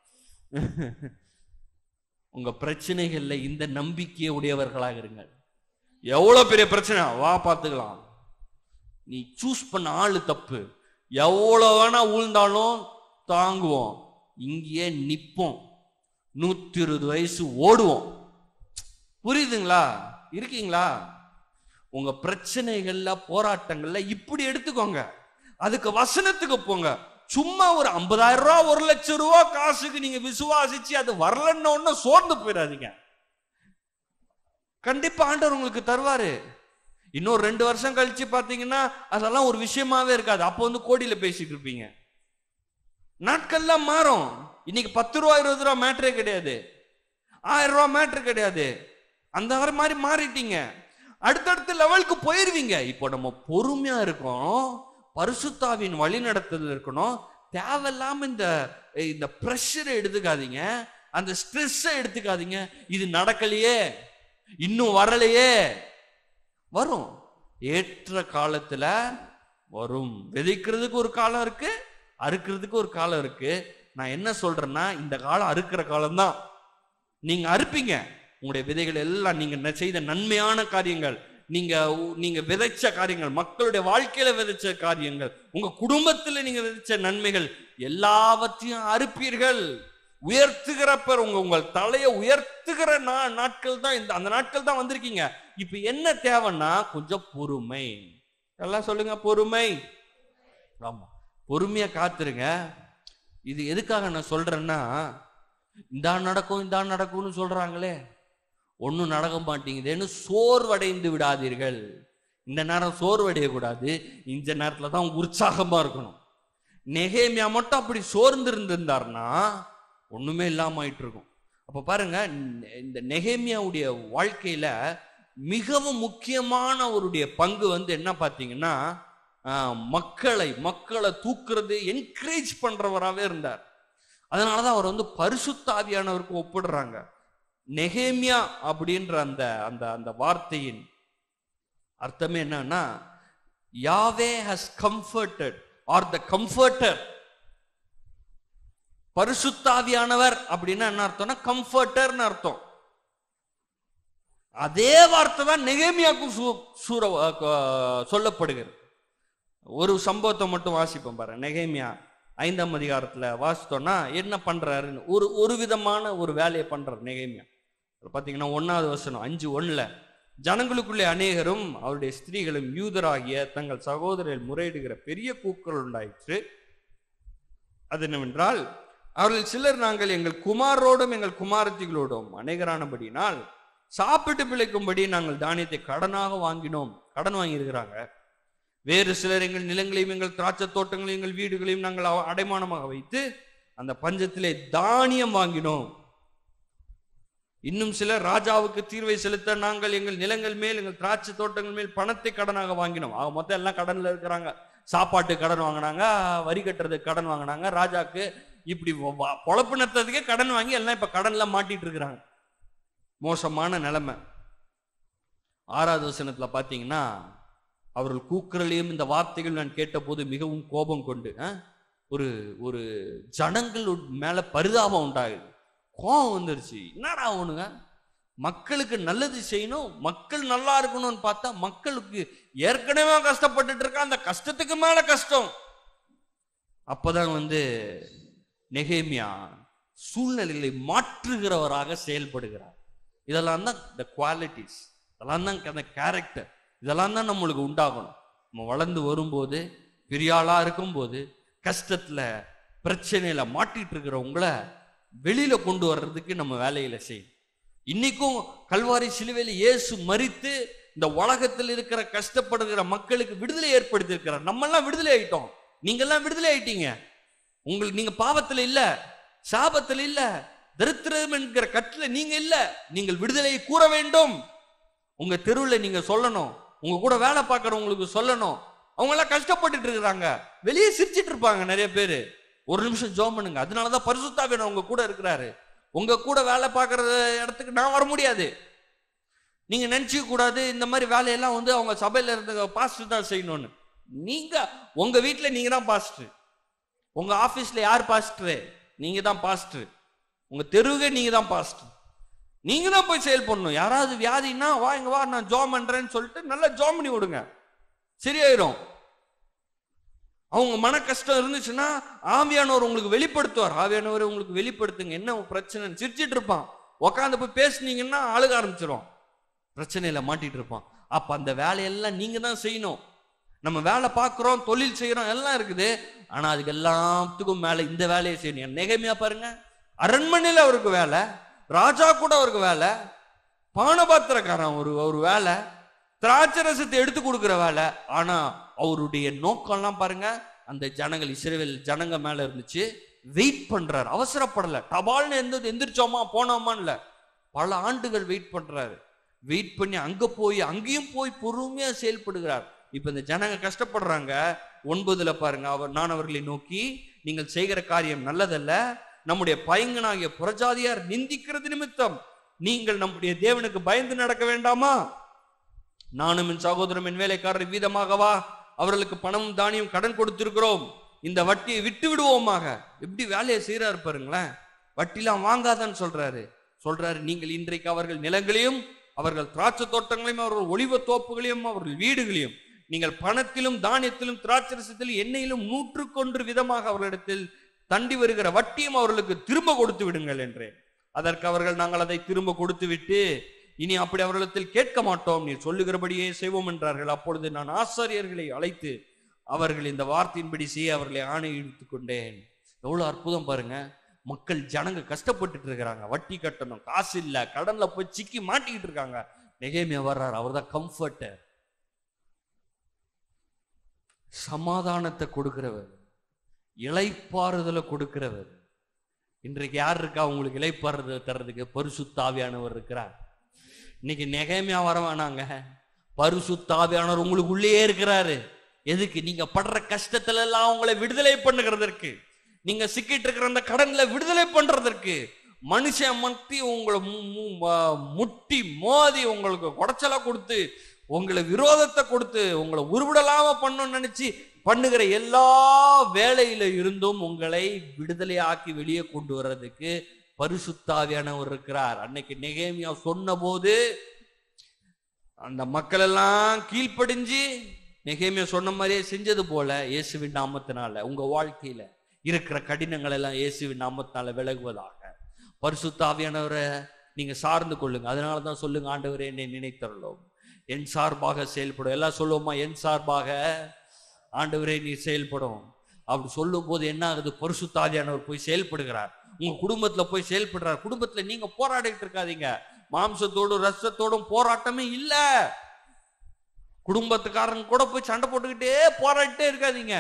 உங்க பிரச்சனைகள்ல இந்த நம்பிக்கையை உடையவர்களாக இருங்கள் எவ்வளவு பெரிய பிரச்சனை வா பார்த்துக்கலாம் நீ சூஸ் பண்ண ஆளு தப்பு எவ்வளவு வேணா ஊழ்ந்தாலும் தாங்குவோம் இங்கேயே நிப்போம் நூத்தி இருபது வயசு ஓடுவோம் புரியுதுங்களா இருக்கீங்களா உங்க பிரச்சனைகள்ல போராட்டங்கள்ல இப்படி எடுத்துக்கோங்க அதுக்கு வசனத்துக்கு போங்க சும்மா ஒரு 50000 ரூபா ஒரு லட்சம் ரூபா காசுக்கு நீங்க விசுவாசிச்சு அது வரலன்னு ஒண்ணு சோர்ந்து போயிடாதீங்க கண்டிப்பா ஆண்டவர் உங்களுக்கு தருவாரு இன்னொரு ரெண்டு வருஷம் கழிச்சு பாத்தீங்கன்னா அதெல்லாம் ஒரு விஷயமாவே இருக்காது அப்போ வந்து கோடியில பேசிட்டு இருப்பீங்க நாட்கள்லாம் மாறும் இன்னைக்கு பத்து ரூபா இருபது ரூபா மேட்ரே கிடையாது ஆயிரம் ரூபா மேட்ரு கிடையாது அந்த மாதிரி மாறிட்டீங்க அடுத்தடுத்த லெவலுக்கு போயிருவீங்க இப்போ நம்ம பொறுமையா இருக்கோம் பரிசுத்தாவின் வழி நடத்துதல் இருக்கணும் தேவையில்லாம இந்த இந்த ப்ரெஷரை எடுத்துக்காதீங்க அந்த ஸ்ட்ரெஸ்ஸை எடுத்துக்காதீங்க இது நடக்கலையே இன்னும் வரலையே வரும் ஏற்ற காலத்துல வரும் விதைக்கிறதுக்கு ஒரு காலம் இருக்கு அறுக்கிறதுக்கு ஒரு காலம் இருக்கு நான் என்ன சொல்றேன்னா இந்த காலம் அறுக்கிற காலம்தான் நீங்க அறுப்பீங்க உங்களுடைய விதைகள் எல்லாம் நீங்க ந- செய்த நன்மையான காரியங்கள் நீங்க உ- நீங்க விதைச்ச காரியங்கள் மக்களுடைய வாழ்க்கையில விதைச்ச காரியங்கள் உங்க குடும்பத்துல நீங்க விதைச்ச நன்மைகள் எல்லாவற்றையும் அறுப்பீர்கள் உயர்த்துகிறப்ப உங்க உங்கள் தலையை உயர்த்துகிற நா- நாட்கள் தான் இந்த அந்த நாட்கள் தான் வந்திருக்கீங்க இப்ப என்ன தேவைன்னா கொஞ்சம் பொறுமை எல்லாம் சொல்லுங்க பொறுமை ஆமா பொறுமையா காத்துருங்க இது எதுக்காக நான் சொல்றேன்னா இந்தா நடக்கும் இந்தா நடக்கும்னு சொல்றாங்களே ஒன்றும் நடக்க மாட்டேங்குதேன்னு சோர்வடைந்து விடாதீர்கள் இந்த நேரம் சோர்வடையக்கூடாது இந்த நேரத்துல தான் உற்சாகமா இருக்கணும் நெகேமியா மட்டும் அப்படி சோர்ந்து இருந்திருந்தாருன்னா ஒண்ணுமே இல்லாம ஆயிட்டு இருக்கும் அப்ப பாருங்க இந்த- இந்த நெகேமியாவுடைய வாழ்க்கையில மிகவும் முக்கியமான அவருடைய பங்கு வந்து என்ன பார்த்தீங்கன்னா ஆஹ், மக்களை மக்களை தூக்குறது என்கரேஜ் பண்றவராகவே இருந்தார் அதனாலதான் அவர் வந்து பரிசுத்தாவியானவருக்கு ஒப்பிடுறாங்க நெகேமியா அப்படின்ற அந்த அந்த அந்த வார்த்தையின் அர்த்தமே என்னன்னா Yahweh has comforted are the comforter பரிசுத்தாவியானவர் அப்படின்னா என்ன அர்த்தம்னா கம்ஃபர்டர்னு அர்த்தம் அதே வார்த்தை தான் நெகேமியாக்கும் சூ- சூற அஹ் சொல்லப்படுகிறது ஒரு சம்பவத்தை மட்டும் வாசிப்போம் பாரு நெகேமியா ஐந்தாம் அதிகாரத்துல வாசித்தோம்னா என்ன பண்றாருன்னு ஒரு ஒரு விதமான ஒரு வேலையை பண்றாரு நெகேமியா அதுல பாத்தீங்கன்னா ஒன்னாவது வசனம் அஞ்சு ஒண்ணுல ஜனங்களுக்குள்ளே அநேகரும் அவருடைய ஸ்திரீகளும் யூதராகிய தங்கள் சகோதரர்கள் முறையிடுகிற பெரிய கூக்கள் உண்டாயிற்று அது என்னவென்றால் அவர்கள் சிலர் நாங்கள் எங்கள் குமாரோடும் எங்கள் குமாரத்திகளோடும் அநேகரானபடினால் சாப்பிட்டு பிழைக்கும்படி நாங்கள் தானியத்தை கடனாக வாங்கினோம் கடன் வாங்கியிருக்கிறாங்க வேறு சிலர் எங்கள் நிலங்களையும் எங்கள் திராட்சை தோட்டங்களையும் எங்கள் வீடுகளையும் நாங்கள் அவ- அடைமானமாக வைத்து அந்த பஞ்சத்திலே தானியம் வாங்கினோம் இன்னும் சிலர் ராஜாவுக்கு தீர்வை செலுத்த நாங்கள் எங்கள் நிலங்கள் மேல் எங்கள் திராட்சை தோட்டங்கள் மேல் பணத்தை கடனாக வாங்கினோம் ஆக மொத்தம் எல்லாம் கடன்ல இருக்கிறாங்க சாப்பாட்டு கடன் வாங்கினாங்க வரி கட்டுறதுக்கு கடன் வாங்கினாங்க ராஜாக்கு இப்படி வ- வ- பொழப்பு நடத்துறதுக்கே கடன் வாங்கி எல்லாம் இப்ப கடன்ல மாட்டிட்டு இருக்கிறாங்க மோசமான நிலைமை ஆறாவது வசனத்துல பாத்தீங்கன்னா அவர்கள் கூக்குரலையும் இந்த வார்த்தைகள் நான் கேட்டபோது மிகவும் கோபம் கொண்டு ஆ, ஒரு ஒரு ஜனங்கள் மேல பரிதாபம் உண்டாகுது கோபம் வந்துருச்சு என்னடா அவனுங்க மக்களுக்கு நல்லது செய்யணும் மக்கள் நல்லா இருக்கணும்னு பார்த்தா மக்களுக்கு ஏற்கனவே கஷ்டப்பட்டுட்டு இருக்க அந்த கஷ்டத்துக்கு மேல கஷ்டம் அப்பதான் வந்து நெகேமியா சூழ்நிலைகளை மாற்றுகிறவராக செயல்படுகிறார் இதெல்லாம் தான் த குவாலிட்டிஸ் இதெல்லாம் தான் அந்த கேரக்டர் இதெல்லாம் தான் நம்மளுக்கு உண்டாகணும் நம்ம வளர்ந்து வரும்போது பெரிய ஆளா இருக்கும்போது கஷ்டத்துல பிரச்சனையில மாட்டிட்டு இருக்கிறவங்கள வெளியில கொண்டு வர்றதுக்கு நம்ம வேலையில செய்யணும் இன்னைக்கும் கல்வாரி சிலுவையில் இயேசு மரித்து இந்த உலகத்தில் இருக்கிற கஷ்டப்படுகிற மக்களுக்கு விடுதலை ஏற்படுத்தி இருக்கிறார் நம்ம எல்லாம் விடுதலை ஆயிட்டோம் நீங்க எல்லாம் விடுதலை ஆயிட்டீங்க உங்களுக்கு நீங்க பாவத்துல இல்ல சாபத்துல இல்ல தரித்திரம் என்கிற கட்டில நீங்க இல்ல நீங்கள் விடுதலையை கூற வேண்டும் உங்க தெருவில் நீங்க சொல்லணும் உங்க கூட வேலை பார்க்கறவங்களுக்கு சொல்லணும் அவங்க எல்லாம் கஷ்டப்பட்டுட்டு இருக்கிறாங்க வெளியே சிரிச்சிட்டு இருப்பாங்க நிறைய பேரு ஒரு நிமிஷம் ஜோம் பண்ணுங்க அதனாலதான் பரிசுத்தாவியன் உங்க கூட இருக்கிறாரு உங்க கூட வேலை பார்க்கற இடத்துக்கு நான் வர முடியாது நீங்க நினைச்சுக்க கூடாது இந்த மாதிரி வேலையெல்லாம் வந்து அவங்க சபையில இருந்த பாஸ்டர் தான் செய்யணும்னு நீங்க உங்க வீட்டுல நீங்க தான் பாஸ்டர் உங்க ஆபீஸ்ல யார் பாஸ்டர் நீங்க தான் பாஸ்டர் உங்க தெருவுக்கே நீங்க தான் பாஸ்டர் நீங்க தான் போய் செயல் பண்ணணும் யாராவது வியாதின்னா வா இங்க வா நான் ஜோம் பண்றேன்னு சொல்லிட்டு நல்லா ஜோம் பண்ணி விடுங்க சரியாயிரும் அவங்க மன கஷ்டம் இருந்துச்சுன்னா ஆவியானவர் உங்களுக்கு வெளிப்படுத்துவார் ஆவியானவர் உங்களுக்கு வெளிப்படுத்துங்க என்ன பிரச்சனை சிரிச்சிட்டு இருப்பான் உக்காந்து போய் பேசுனீங்கன்னா அழுக ஆரம்பிச்சிடும் பிரச்சனையில மாட்டிட்டு இருப்பான் அப்ப அந்த வேலையெல்லாம் நீங்க தான் செய்யணும் நம்ம வேலை பார்க்குறோம் தொழில் செய்யறோம் எல்லாம் இருக்குது ஆனா அதுக்கு எல்லாத்துக்கும் மேல இந்த வேலையை செய்யணும் நெகைமையா பாருங்க அரண்மனையில அவருக்கு வேலை ராஜா கூட அவருக்கு வேலை பானபாத்திரக்காரன் ஒரு ஒரு வேலை திராட்சை ரசத்தை எடுத்து கொடுக்கிற வேலை ஆனா அவருடைய நோக்கம்லாம் பாருங்க அந்த ஜனங்கள் இஸ்ரேல் ஜனங்க மேல இருந்துச்சு வெயிட் பண்றாரு அவசரப்படல டபால்னு எந்த எந்திரிச்சோமா போனோமான்னு இல்ல பல ஆண்டுகள் வெயிட் பண்றாரு வெயிட் பண்ணி அங்க போய் அங்கேயும் போய் பொறுமையா செயல்படுகிறார் இப்ப இந்த ஜனங்க கஷ்டப்படுறாங்க ஒன்பதுல பாருங்க அவர் நான் அவர்களை நோக்கி நீங்கள் செய்கிற காரியம் நல்லதல்ல நம்முடைய பையங்கனாகிய புறஜாதியார் நிந்திக்கிறது நிமித்தம் நீங்கள் நம்முடைய தேவனுக்கு பயந்து நடக்க வேண்டாமா நானும் என் சகோதரம் என் வேலைக்காரர் வீதமாகவா அவர்களுக்கு பணமும் தானியம் கடன் கொடுத்திருக்கிறோம் இந்த வட்டியை விட்டு விடுவோமாக எப்படி வேலையை செய்யறாரு பாருங்களேன் வட்டிலாம் வாங்காதான்னு சொல்றாரு சொல்றாரு நீங்கள் இன்றைக்கு அவர்கள் நிலங்களையும் அவர்கள் திராட்சை தோட்டங்களையும் அவர்கள் ஒளிவ தோப்புகளையும் அவர்கள் வீடுகளையும் நீங்கள் பணத்திலும் தானியத்திலும் திராட்சரசத்திலும் எண்ணெயிலும் நூற்றுக்கொன்று விதமாக அவர்களிடத்தில் தண்டி வருகிற வட்டியும் அவர்களுக்கு திரும்ப கொடுத்து விடுங்கள் என்றேன் அதற்கு அவர்கள் நாங்கள் அதை திரும்ப கொடுத்து விட்டு இனி அப்படி அவர்களிடத்தில் கேட்க மாட்டோம் நீ சொல்லுகிறபடியே செய்வோம் என்றார்கள் அப்பொழுது நான் ஆசாரியர்களை அழைத்து அவர்கள் இந்த வார்த்தையின்படி செய்ய அவர்களை ஆணையிட்டுக் கொண்டேன் எவ்வளவு அற்புதம் பாருங்க மக்கள் ஜனங்க கஷ்டப்பட்டுட்டு இருக்கிறாங்க வட்டி கட்டணும் காசு இல்ல கடன்ல போய் சிக்கி மாட்டிக்கிட்டு இருக்காங்க நெகேமியா வர்றார் அவர்தான் கம்ஃபர்டர் சமாதானத்தை கொடுக்கிறவர் இளைப்பாறுதலை கொடுக்கிறவர் இன்றைக்கு யார் இருக்கா உங்களுக்கு இளைப்பாறுதல் தர்றதுக்கு பரிசுத்தாவியானவர் இருக்கிறார் இன்னைக்கு நெகைமையா வர வேணாங்க பரிசுத்தாவியானவர் உங்களுக்குள்ளேயே இருக்கிறாரு எதுக்கு நீங்க படுற கஷ்டத்துல எல்லாம் உங்களை விடுதலை பண்ணுகிறதற்கு நீங்க சிக்கிட்டு இருக்கிற அந்த கடன்ல விடுதலை பண்றதற்கு மனுஷன் மத்தி உங்களை மு- மு- ம- முட்டி மோதி உங்களுக்கு குடைச்சலா கொடுத்து உங்களை விரோதத்தை கொடுத்து உங்களை உருவிடலாம பண்ணணும்னு நினைச்சு பண்ணுகிற எல்லா வேலையில இருந்தும் உங்களை விடுதலை ஆக்கி வெளியே கொண்டு வர்றதுக்கு பரிசுத்தாவியானவர் இருக்கிறார் அன்னைக்கு நெகேமியா சொன்ன போது அந்த மக்கள் எல்லாம் கீழ்ப்படிஞ்சு நெகேமியா சொன்ன மாதிரியே செஞ்சது போல இயேசுவின் நாமத்தினால உங்க வாழ்க்கையில இருக்கிற கடினங்கள் எல்லாம் இயேசுவின் நாமத்தினால விலகுவதாக பரிசுத்தாவியானவரை நீங்க சார்ந்து கொள்ளுங்க அதனால தான் சொல்லுங்க ஆண்டவரே என்னை நினைத்தருளும் என் சார்பாக செயல்படும் எல்லாம் சொல்லுவோமா என் சார்பாக ஆண்டவரே நீ செயல்படும் அப்படி சொல்லும் போது என்ன ஆகுது பரிசுத்தாவியானவர் போய் செயல்படுகிறார் உங்க குடும்பத்துல போய் செயல்படுறார் குடும்பத்துல நீங்க போராடிட்டு இருக்காதீங்க மாம்சத்தோடும் ரசத்தோடும் போராட்டமே இல்ல குடும்பத்துக்காரங்க கூட போய் சண்டை போட்டுக்கிட்டே போராடிட்டே இருக்காதீங்க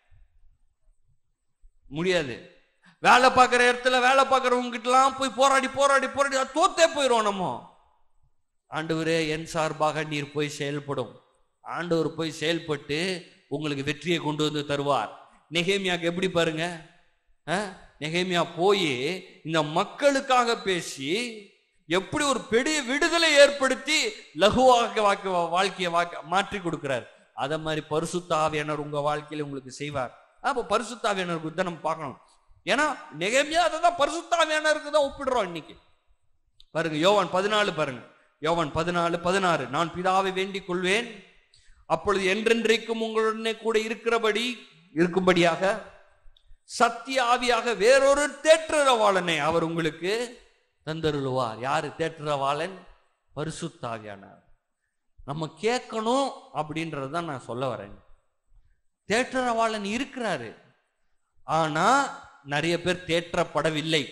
முடியாது வேலை பார்க்குற இடத்துல வேலை பார்க்குறவங்க கிட்டலாம் போய் போராடி போராடி போராடி அது தோத்தே போயிடும் நம்ம ஆண்டவரே என் சார்பாக நீர் போய் செயல்படும் ஆண்டவர் போய் செயல்பட்டு உங்களுக்கு வெற்றியை கொண்டு வந்து தருவார் நெகேமியாக்கு எப்படி பாருங்க அஹ், நெகேமியா போய் இந்த மக்களுக்காக பேசி எப்படி ஒரு பெரிய விடுதலை ஏற்படுத்தி லகுவாக வாக்கு வாழ்க்கையை வாக்க மாற்றி கொடுக்கிறார் அத மாதிரி பரிசுத்த ஆவியானவர் உங்க வாழ்க்கையில உங்களுக்கு செய்வார் அப்போ பரிசுத்த ஆவியானவருக்கு தான் நம்ம பார்க்கணும் ஏன்னா நெகேமியா அதை தான் பரிசுத்த ஆவியானவருக்கு தான் ஒப்பிடுறோம் இன்னைக்கு பாருங்க யோவான் பதினாலு பாருங்க யோவான் பதினாலு பதினாறு நான் பிதாவை வேண்டிக் கொள்வேன் அப்பொழுது என்றென்றைக்கும் உங்களுடனே கூட இருக்கிறபடி இருக்கும்படியாக சத்திய ஆவியாக வேறொரு தேற்றரவாளனை அவர் உங்களுக்கு தந்தருளுவார் யாரு தேற்றரவாளன் பரிசுத்தாவியானார் நம்ம கேட்கணும் அப்படின்றத நான் சொல்ல வரேன் தேற்றரவாளன் இருக்கிறாரு ஆனா நிறைய பேர் தேற்றப்படவில்லை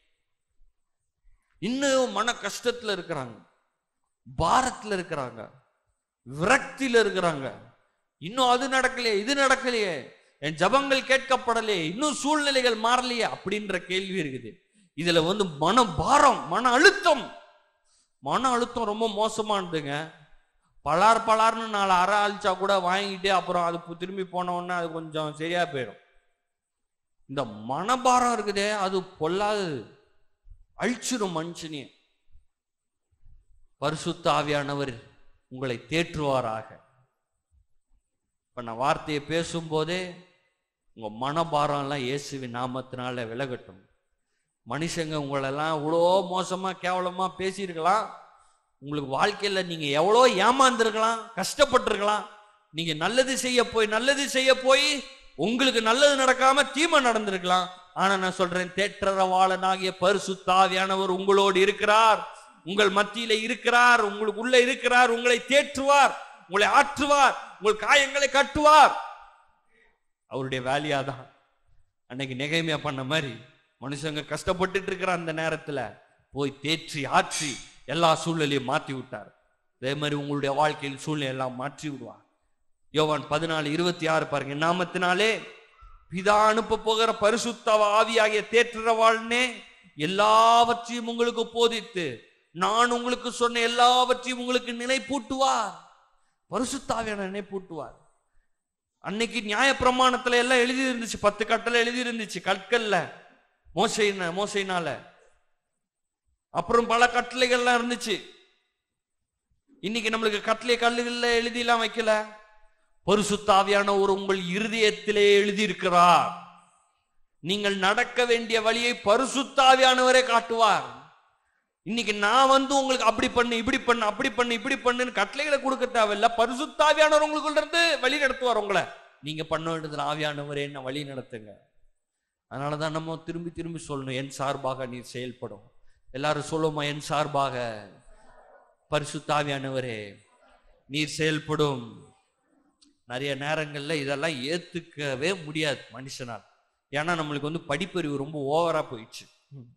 இன்னும் மன கஷ்டத்துல இருக்கிறாங்க பாரத்துல இருக்கிறாங்க விரக்தியில இருக்கிறாங்க இன்னும் அது நடக்கலையே இது நடக்கலையே என் ஜபங்கள் கேட்கப்படலையே இன்னும் சூழ்நிலைகள் மாறலையே அப்படின்ற கேள்வி இருக்குது இதுல வந்து மன பாரம் மன அழுத்தம் மன அழுத்தம் ரொம்ப மோசமானதுங்க பலார் பலார்னு நாலு அரை அழிச்சா கூட வாங்கிட்டு அப்புறம் அது பு- திரும்பி போன உடனே அது கொஞ்சம் சரியா போயிடும் இந்த மனபாரம் இருக்குதே அது பொல்லாது அழிச்சிடும் மனுஷனையே பரிசுத்த ஆவியானவர் உங்களை தேற்றுவாராக இப்ப நான் வார்த்தையை பேசும்போதே உங்க மனபாரம் எல்லாம் இயேசுவின் நாமத்தினால விலகட்டும் மனுஷங்க உங்களெல்லாம் இவ்வளோ மோசமா கேவலமா பேசியிருக்கலாம் உங்களுக்கு வாழ்க்கையில நீங்க எவ்வளோ ஏமாந்துருக்கலாம் கஷ்டப்பட்டிருக்கலாம் நீங்க நல்லது செய்ய போய் நல்லது செய்ய போய் உங்களுக்கு நல்லது நடக்காம தீமை நடந்திருக்கலாம் ஆனா நான் சொல்றேன் தேற்றரவாளனாகிய பரிசுத்தாவியானவர் உங்களோடு இருக்கிறார் உங்கள் மத்தியில இருக்கிறார் உங்களுக்கு உள்ள இருக்கிறார் உங்களை தேற்றுவார் உங்களை ஆற்றுவார் உங்கள் காயங்களை கட்டுவார் அவருடைய வேலையா தான் அன்னைக்கு நெகைமையா பண்ண மாதிரி மனுஷங்க கஷ்டப்பட்டுட்டு இருக்கிற அந்த நேரத்துல போய் தேற்றி ஆற்றி எல்லா சூழ்நிலையும் மாற்றி விட்டார் அதே மாதிரி உங்களுடைய வாழ்க்கையில் சூழ்நிலை எல்லாம் மாற்றி விடுவார் யோவான் பதினாலு இருபத்தி ஆறு பாருங்க நாமத்தினாலே பிதா அனுப்ப போகிற பரிசுத்த ஆவியாகிய தேற்றரவாழ்னே எல்லாவற்றையும் உங்களுக்கு போதித்து நான் உங்களுக்கு சொன்ன எல்லாவற்றையும் உங்களுக்கு நினைப்பூட்டுவார் பரிசுத்தாவியான நினைப்பூட்டுவார் அன்னைக்கு நியாயப்பிரமாணத்துல எல்லாம் எழுதி இருந்துச்சு பத்து கட்டளை எழுதி இருந்துச்சு கற்கள்ல மோசைன மோசைனால அப்புறம் பல கட்டளைகள்லாம் இருந்துச்சு இன்னைக்கு நம்மளுக்கு கட்டளை கல்லுகள்ல எழுதிலாம் வைக்கல பரிசுத்தாவியான ஒரு உங்கள் இருதயத்திலே எழுதியிருக்கிறார் நீங்கள் நடக்க வேண்டிய வழியை பரிசுத்தாவியானவரே காட்டுவார் இன்னைக்கு நான் வந்து உங்களுக்கு அப்படி பண்ணு இப்படி பண்ணு அப்படி பண்ணு இப்படி பண்ணுன்னு கட்டளைகளை கொடுக்க தேவையில்ல பரிசுத்தாவியானவர் உங்களுக்குள்ள இருந்து வழி நடத்துவார் உங்களை நீங்க பண்ண வேண்டியதுல ஆவியானவரே என்ன வழி நடத்துங்க அதனாலதான் நம்ம திரும்பி திரும்பி சொல்லணும் என் சார்பாக நீர் செயல்படும் எல்லாரும் சொல்லுவோமா என் சார்பாக பரிசுத்தாவியானவரே நீர் செயல்படும் நிறைய நேரங்கள்ல இதெல்லாம் ஏத்துக்கவே முடியாது மனுஷனால் ஏன்னா நம்மளுக்கு வந்து படிப்பறிவு ரொம்ப ஓவரா போயிடுச்சு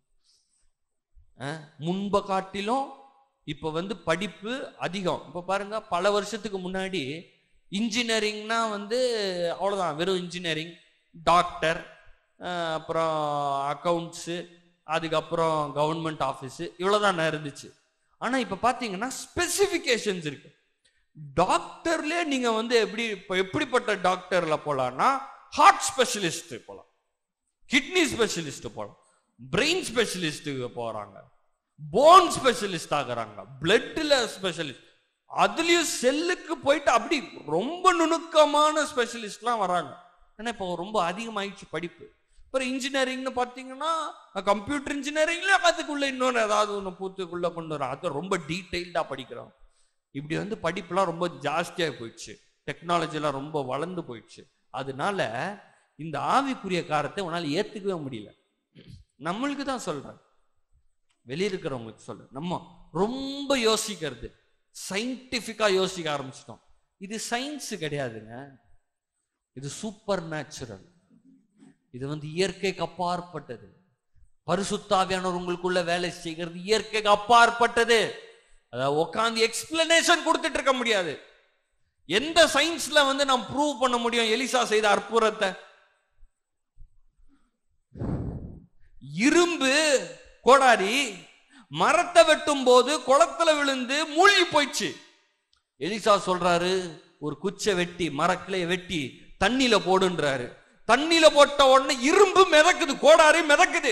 அஹ், முன்ப காட்டிலும் இப்ப வந்து படிப்பு அதிகம் இப்ப பாருங்க பல வருஷத்துக்கு முன்னாடி இன்ஜினியரிங்னா வந்து அவ்வளவுதான் வெறும் இன்ஜினியரிங் டாக்டர் அப்புறம் அக்கவுண்ட்ஸு அதுக்கப்புறம் கவர்மெண்ட் ஆஃபீஸு இவ்வளோதான் இருந்துச்சு ஆனா இப்ப பாத்தீங்கன்னா ஸ்பெசிஃபிகேஷன்ஸ் இருக்கு டாக்டர்லயே நீங்க வந்து எப்படி இப்ப எப்படிப்பட்ட டாக்டர்ல போலாம்னா ஹார்ட் ஸ்பெஷலிஸ்ட் போலாம் கிட்னி ஸ்பெஷலிஸ்ட் போகலாம் பிரெயின் ஸ்பெஷலிஸ்ட்டுக்கு போறாங்க போன் ஸ்பெஷலிஸ்ட் ஆகுறாங்க பிளட்ல ஸ்பெஷலிஸ்ட் அதுலயும் செல்லுக்கு போயிட்டு அப்படி ரொம்ப நுணுக்கமான ஸ்பெஷலிஸ்ட்லாம் வராங்க ஏன்னா இப்போ ரொம்ப அதிகமாயிடுச்சு படிப்பு அப்புறம் இன்ஜினியரிங்னு பார்த்தீங்கன்னா கம்ப்யூட்டர் இன்ஜினியரிங்ல அதுக்குள்ள இன்னொன்று ஏதாவது ஒன்று பூத்துக்குள்ள கொண்டு வரோம் அது ரொம்ப டீட்டெயில்டாக படிக்கிறோம் இப்படி வந்து படிப்புலாம் ரொம்ப ஜாஸ்தியாக போயிடுச்சு டெக்னாலஜிலாம் ரொம்ப வளர்ந்து போயிடுச்சு அதனால இந்த ஆவிக்குரிய காரத்தை உன்னால் ஏத்துக்கவே முடியல நம்மளுக்கு தான் சொல்றேன் வெளிய இருக்கிறவங்களுக்கு சொல்றேன் நம்ம ரொம்ப யோசிக்கிறது சயின்டிஃபிக்கா யோசிக்க ஆரம்பிச்சிட்டோம் இது சயின்ஸ் கிடையாதுங்க இது சூப்பர் நேச்சுரல் இது வந்து இயற்கைக்கு அப்பாற்பட்டது பரிசுத்தாவியானவர் உங்களுக்குள்ள வேலை செய்கிறது இயற்கைக்கு அப்பாற்பட்டது அதாவது உட்காந்து எக்ஸ்பிளனேஷன் கொடுத்துட்டு இருக்க முடியாது எந்த சயின்ஸ்ல வந்து நாம் ப்ரூவ் பண்ண முடியும் எலிசா செய்த அற்புதத்தை இரும்பு கோடாரி மரத்தை வெட்டும் போது குளத்துல விழுந்து மூழ்கி போயிடுச்சு எலிசா சொல்றாரு ஒரு குச்சை வெட்டி மரக்கிளைய வெட்டி தண்ணியில போடுன்றாரு தண்ணியில போட்ட உடனே இரும்பு மிதக்குது கோடாரி மிதக்குது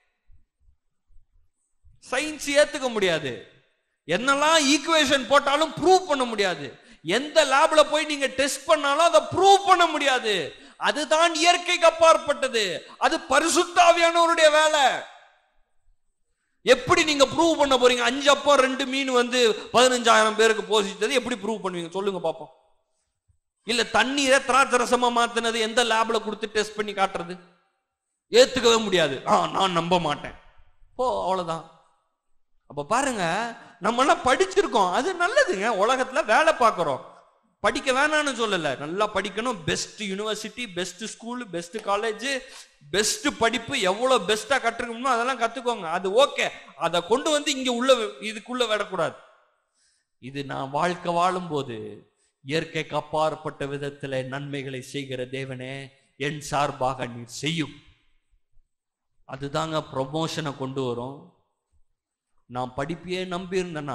சயின்ஸ் ஏத்துக்க முடியாது என்னெல்லாம் ஈக்குவேஷன் போட்டாலும் ப்ரூவ் பண்ண முடியாது எந்த லேப்ல போய் நீங்க டெஸ்ட் பண்ணாலும் அதை ப்ரூவ் பண்ண முடியாது அதுதான் இயற்கைக்கு அப்பாற்பட்டது அது பரிசுத்தாவியானவருடைய வேலை எப்படி நீங்க ப்ரூவ் பண்ண போறீங்க அஞ்சு அப்போ ரெண்டு மீன் வந்து பதினஞ்சாயிரம் பேருக்கு போசித்தது எப்படி ப்ரூவ் பண்ணுவீங்க சொல்லுங்க பாப்போம் இல்ல தண்ணீரை திராட்சை ரசமா மாத்தினது எந்த லேப்ல கொடுத்து டெஸ்ட் பண்ணி காட்டுறது ஏத்துக்கவே முடியாது ஆ நான் நம்ப மாட்டேன் ஓ அவ்வளவுதான் அப்ப பாருங்க நம்ம எல்லாம் படிச்சிருக்கோம் அது நல்லதுங்க உலகத்துல வேலை பார்க்கறோம் படிக்க வேணாம்னு சொல்லல நல்லா படிக்கணும் best university best school best college best படிப்பு எவ்வளவு பெஸ்டா கற்றுக்கணுமோ அதெல்லாம் கத்துக்கோங்க அது ஓகே அதை கொண்டு வந்து இங்க உள்ள இதுக்குள்ள விடக்கூடாது இது நான் வாழ்க்கை வாழும்போது இயற்கைக்கு அப்பாற்பட்ட விதத்துல நன்மைகளை செய்கிற தேவனே என் சார்பாக நீர் செய்யும் அதுதாங்க ப்ரொமோஷனை கொண்டு வரும் நான் படிப்பையே நம்பி இருந்தேன்னா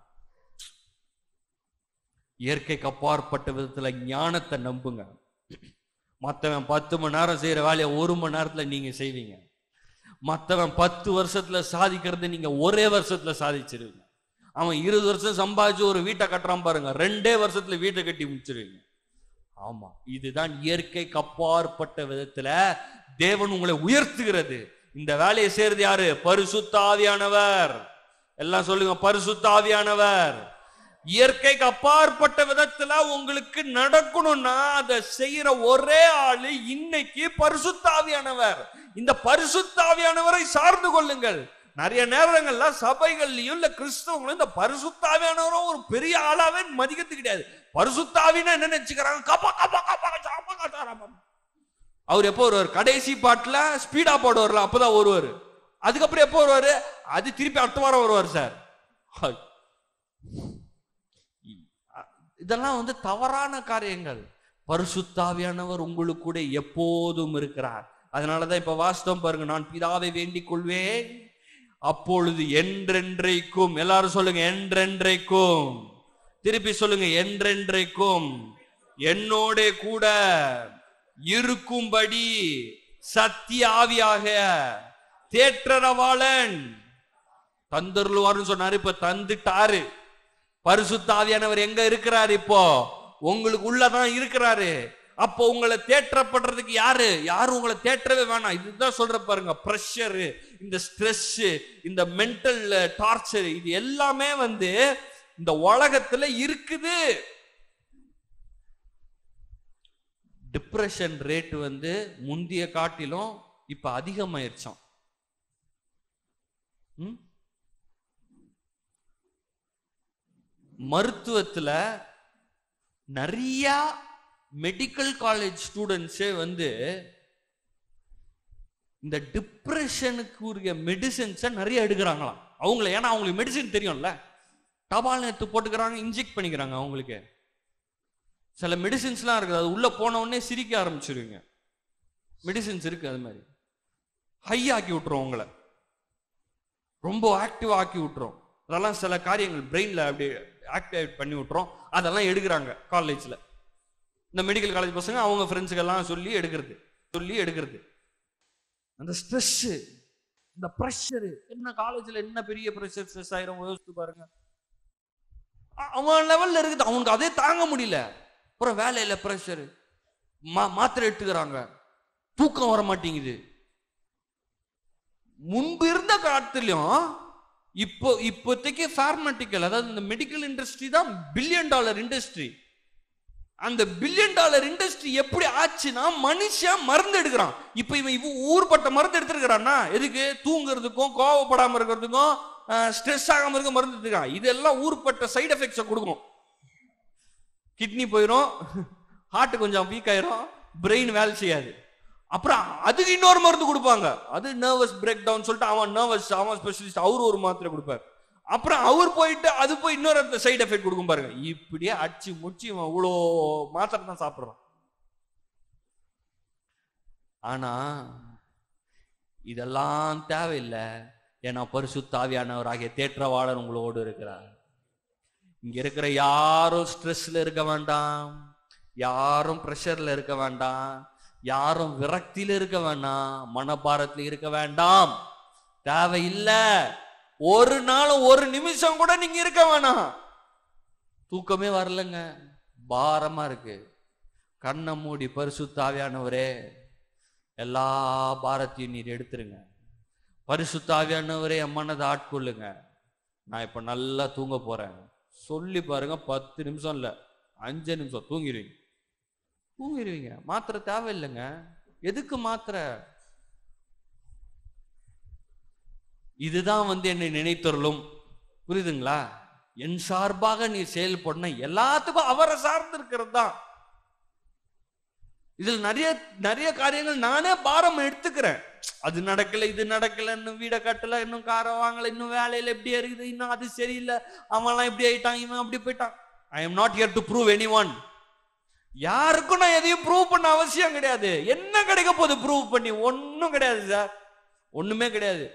இயற்கைக்கு அப்பாற்பட்ட விதத்துல ஞானத்தை நம்புங்க மற்றவன் பத்து மணி நேரம் செய்யற வேலையை ஒரு மணி நேரத்துல நீங்க செய்வீங்க மற்றவன் பத்து வருஷத்துல சாதிக்கிறது நீங்க ஒரே வருஷத்துல சாதிச்சிருவீங்க அவன் இருபது வருஷம் சம்பாதிச்சு ஒரு வீட்டை கட்டுறான் பாருங்க ரெண்டே வருஷத்துல வீட்டை கட்டி முடிச்சிருவீங்க ஆமா இதுதான் இயற்கைக்கு அப்பாற்பட்ட விதத்துல தேவன் உங்களை உயர்த்துகிறது இந்த வேலையை செய்யறது யாரு பரிசுத்தாவியானவர் எல்லாம் சொல்லுங்க பரிசுத்தாவியானவர் இயற்கைக்கு அப்பாற்பட்ட விதத்துல உங்களுக்கு நடக்கணும்னா அதை செய்யற ஒரே ஆளு இன்னைக்கு பரிசுத்தாவியானவர் இந்த பரிசுத்தாவியானவரை சார்ந்து கொள்ளுங்கள் நிறைய நேரங்கள்ல சபைகள்லயும் இல்ல கிறிஸ்தவங்களும் இந்த பரிசுத்தாவியானவரும் ஒரு பெரிய ஆளாவே மதிக்கிறது கிடையாது பரிசுத்தாவின்னா என்ன நினைச்சுக்கிறாங்க கப்பா கப்பா கப்பா கப்பா கப்பா அவர் எப்போ வருவார் கடைசி பாட்டுல ஸ்பீடா பாடுவார்ல அப்பதான் வருவாரு அதுக்கப்புறம் எப்போ வருவாரு அது திருப்பி அடுத்த வாரம் வருவார் சார் இதெல்லாம் வந்து தவறான காரியங்கள் பரிசுத்தாவியானவர் உங்களுக்கு கூட எப்போதும் இருக்கிறார் அதனாலதான் இப்ப வாஸ்தவம் பாருங்க நான் பிதாவை வேண்டிக் கொள்வேன் அப்பொழுது என்றென்றைக்கும் எல்லாரும் சொல்லுங்க என்றென்றைக்கும் திருப்பி சொல்லுங்க என்றென்றைக்கும் என்னோட கூட இருக்கும்படி சத்திய ஆவியாக தேற்றரவாளன் தந்துருவாருன்னு சொன்னாரு இப்ப தந்துட்டாரு பரிசுத்த ஆவியானவர் எங்க இருக்கிறாரு இப்போ உங்களுக்கு உள்ளதான் இருக்கிறாரு அப்போ உங்களை தேற்றப்படுறதுக்கு யாரு யாரும் உங்களை தேற்றவே வேணாம் இதுதான் சொல்ற பாருங்க ப்ரெஷர் இந்த ஸ்ட்ரெஸ் இந்த மென்டல் டார்ச்சர் இது எல்லாமே வந்து இந்த உலகத்துல இருக்குது டிப்ரெஷன் ரேட் வந்து முந்திய காட்டிலும் இப்ப அதிகமாயிருச்சோம் ம்? மருத்துவத்துல நிறைய மெடிக்கல் காலேஜ் ஸ்டூடெண்ட்ஸே வந்து இந்த டிப்ரெஷனுக்கு உரிய மெடிசின்ஸை நிறைய எடுக்கிறாங்களாம் அவங்கள ஏன்னா அவங்களுக்கு மெடிசின் தெரியும்ல டபால் எடுத்து போட்டுக்கிறாங்க இன்ஜெக்ட் பண்ணிக்கிறாங்க அவங்களுக்கு சில மெடிசின்ஸ்லாம் இருக்குது அது உள்ள போன உடனே சிரிக்க ஆரம்பிச்சிருவீங்க மெடிசின்ஸ் இருக்கு அது மாதிரி ஹை ஆக்கி விட்டுரும் உங்களை ரொம்ப ஆக்டிவ் ஆக்கி விட்டுரும் அதெல்லாம் சில காரியங்கள் பிரெயின்ல அப்படி ஆக்டிவேட் பண்ணி விட்டுரும் அதெல்லாம் எடுக்கிறாங்க காலேஜ்ல இந்த மெடிக்கல் காலேஜ் பசங்க அவங்க ஃப்ரெண்ட்ஸுக்கெல்லாம் சொல்லி எடுக்கிறது சொல்லி எடுக்கிறது அந்த ஸ்ட்ரெஸ் இந்த ப்ரெஷரு என்ன காலேஜ்ல என்ன பெரிய ப்ரெஷர் ஸ்ட்ரெஸ் ஆயிரும் யோசிச்சு பாருங்க அ- அவன் லெவல்ல இருக்குது அவனுக்கு அதே தாங்க முடியல அப்புறம் வேலையில ப்ரெஷரு மா மாத்திரை எடுத்துக்கிறாங்க தூக்கம் வர மாட்டேங்குது முன்பு இருந்த காலத்திலும் இப்போ இப்போதைக்கு ஃபார்மட்டிக்கல் அதாவது இந்த மெடிக்கல் இண்டஸ்ட்ரி தான் பில்லியன் டாலர் இண்டஸ்ட்ரி அந்த பில்லியன் டாலர் இண்டஸ்ட்ரி எப்படி ஆச்சுன்னா மனுஷன் மருந்து எடுக்கிறான் இப்போ இவன் இவன் ஊர்பட்ட மருந்து எடுத்துருக்கிறான்னா எதுக்கு தூங்குறதுக்கும் கோவப்படாம இருக்கிறதுக்கும் ஸ்ட்ரெஸ் ஆகாம இருக்க மருந்து எடுத்துக்கிறான் இதெல்லாம் ஊர்பட்ட சைடு எஃபெக்ட்ஸை கொடுக்கும் கிட்னி போயிடும் ஹார்ட் கொஞ்சம் வீக் ஆயிரும் பிரெயின் வேலை செய்யாது அப்புறம் அதுக்கு இன்னொரு மருந்து கொடுப்பாங்க அது நர்வஸ் பிரேக் டவுன் சொல்லிட்டு அவன் நர்வஸ் அவன் ஸ்பெஷலிஸ்ட் அவரு ஒரு மாத்திரை கொடுப்பார் அப்புறம் அவர் போயிட்டு அது போய் இன்னொரு சைடு எஃபெக்ட் கொடுக்கும் பாருங்க இப்படியே அடிச்சு முடிச்சு இவன் இவ்வளோ மாத்திரை தான் சாப்பிடுறான் ஆனா இதெல்லாம் தேவையில்லை ஏன்னா பரிசுத்தாவியானவராகிய தேற்றவாளர் உங்களோடு இருக்கிறார் இங்க இருக்கிற யாரும் ஸ்ட்ரெஸ்ல இருக்க வேண்டாம் யாரும் ப்ரெஷர்ல இருக்க வேண்டாம் யாரும் விரக்தியில இருக்க வேண்டாம் மனபாரத்துல இருக்க வேண்டாம் தேவையில்லை ஒரு நாள் ஒரு நிமிஷம் கூட நீங்க இருக்க வேணாம் தூக்கமே வரலங்க பாரமா இருக்கு கண்ணை மூடி பரிசுத்தாவியானவரே எல்லா பாரத்தையும் நீர் எடுத்துருங்க பரிசுத்தாவியானவரே என் மனதை ஆட்கொள்ளுங்க நான் இப்ப நல்லா தூங்க போறேன் சொல்லி பாருங்க பத்து நிமிஷம் இல்ல அஞ்சு நிமிஷம் தூங்கிடுவீங்க தூங்கிடுவீங்க மாத்திரை தேவையில்லைங்க எதுக்கு மாத்திரை இதுதான் வந்து என்னை நினைத்தருளும் புரியுதுங்களா என் சார்பாக நீ செயல்படன எல்லாத்துக்கும் அவரை சார்ந்து இருக்கிறது தான் இதில் நிறைய நிறைய காரியங்கள் நானே பாரம் எடுத்துக்கிறேன் அது நடக்கல இது நடக்கல இன்னும் வீடை கட்டல இன்னும் காரை வாங்கல இன்னும் வேலையில எப்படியா இருக்குது இன்னும் அது சரியில்லை அவன்லாம் இப்படி ஆயிட்டான் இவன் அப்படி போயிட்டான் I am not here to prove anyone யாருக்கும் நான் எதையும் ப்ரூவ் பண்ண அவசியம் கிடையாது என்ன கிடைக்க போகுது ப்ரூவ் பண்ணி ஒன்றும் கிடையாது சார் ஒண்ணுமே கிடையாது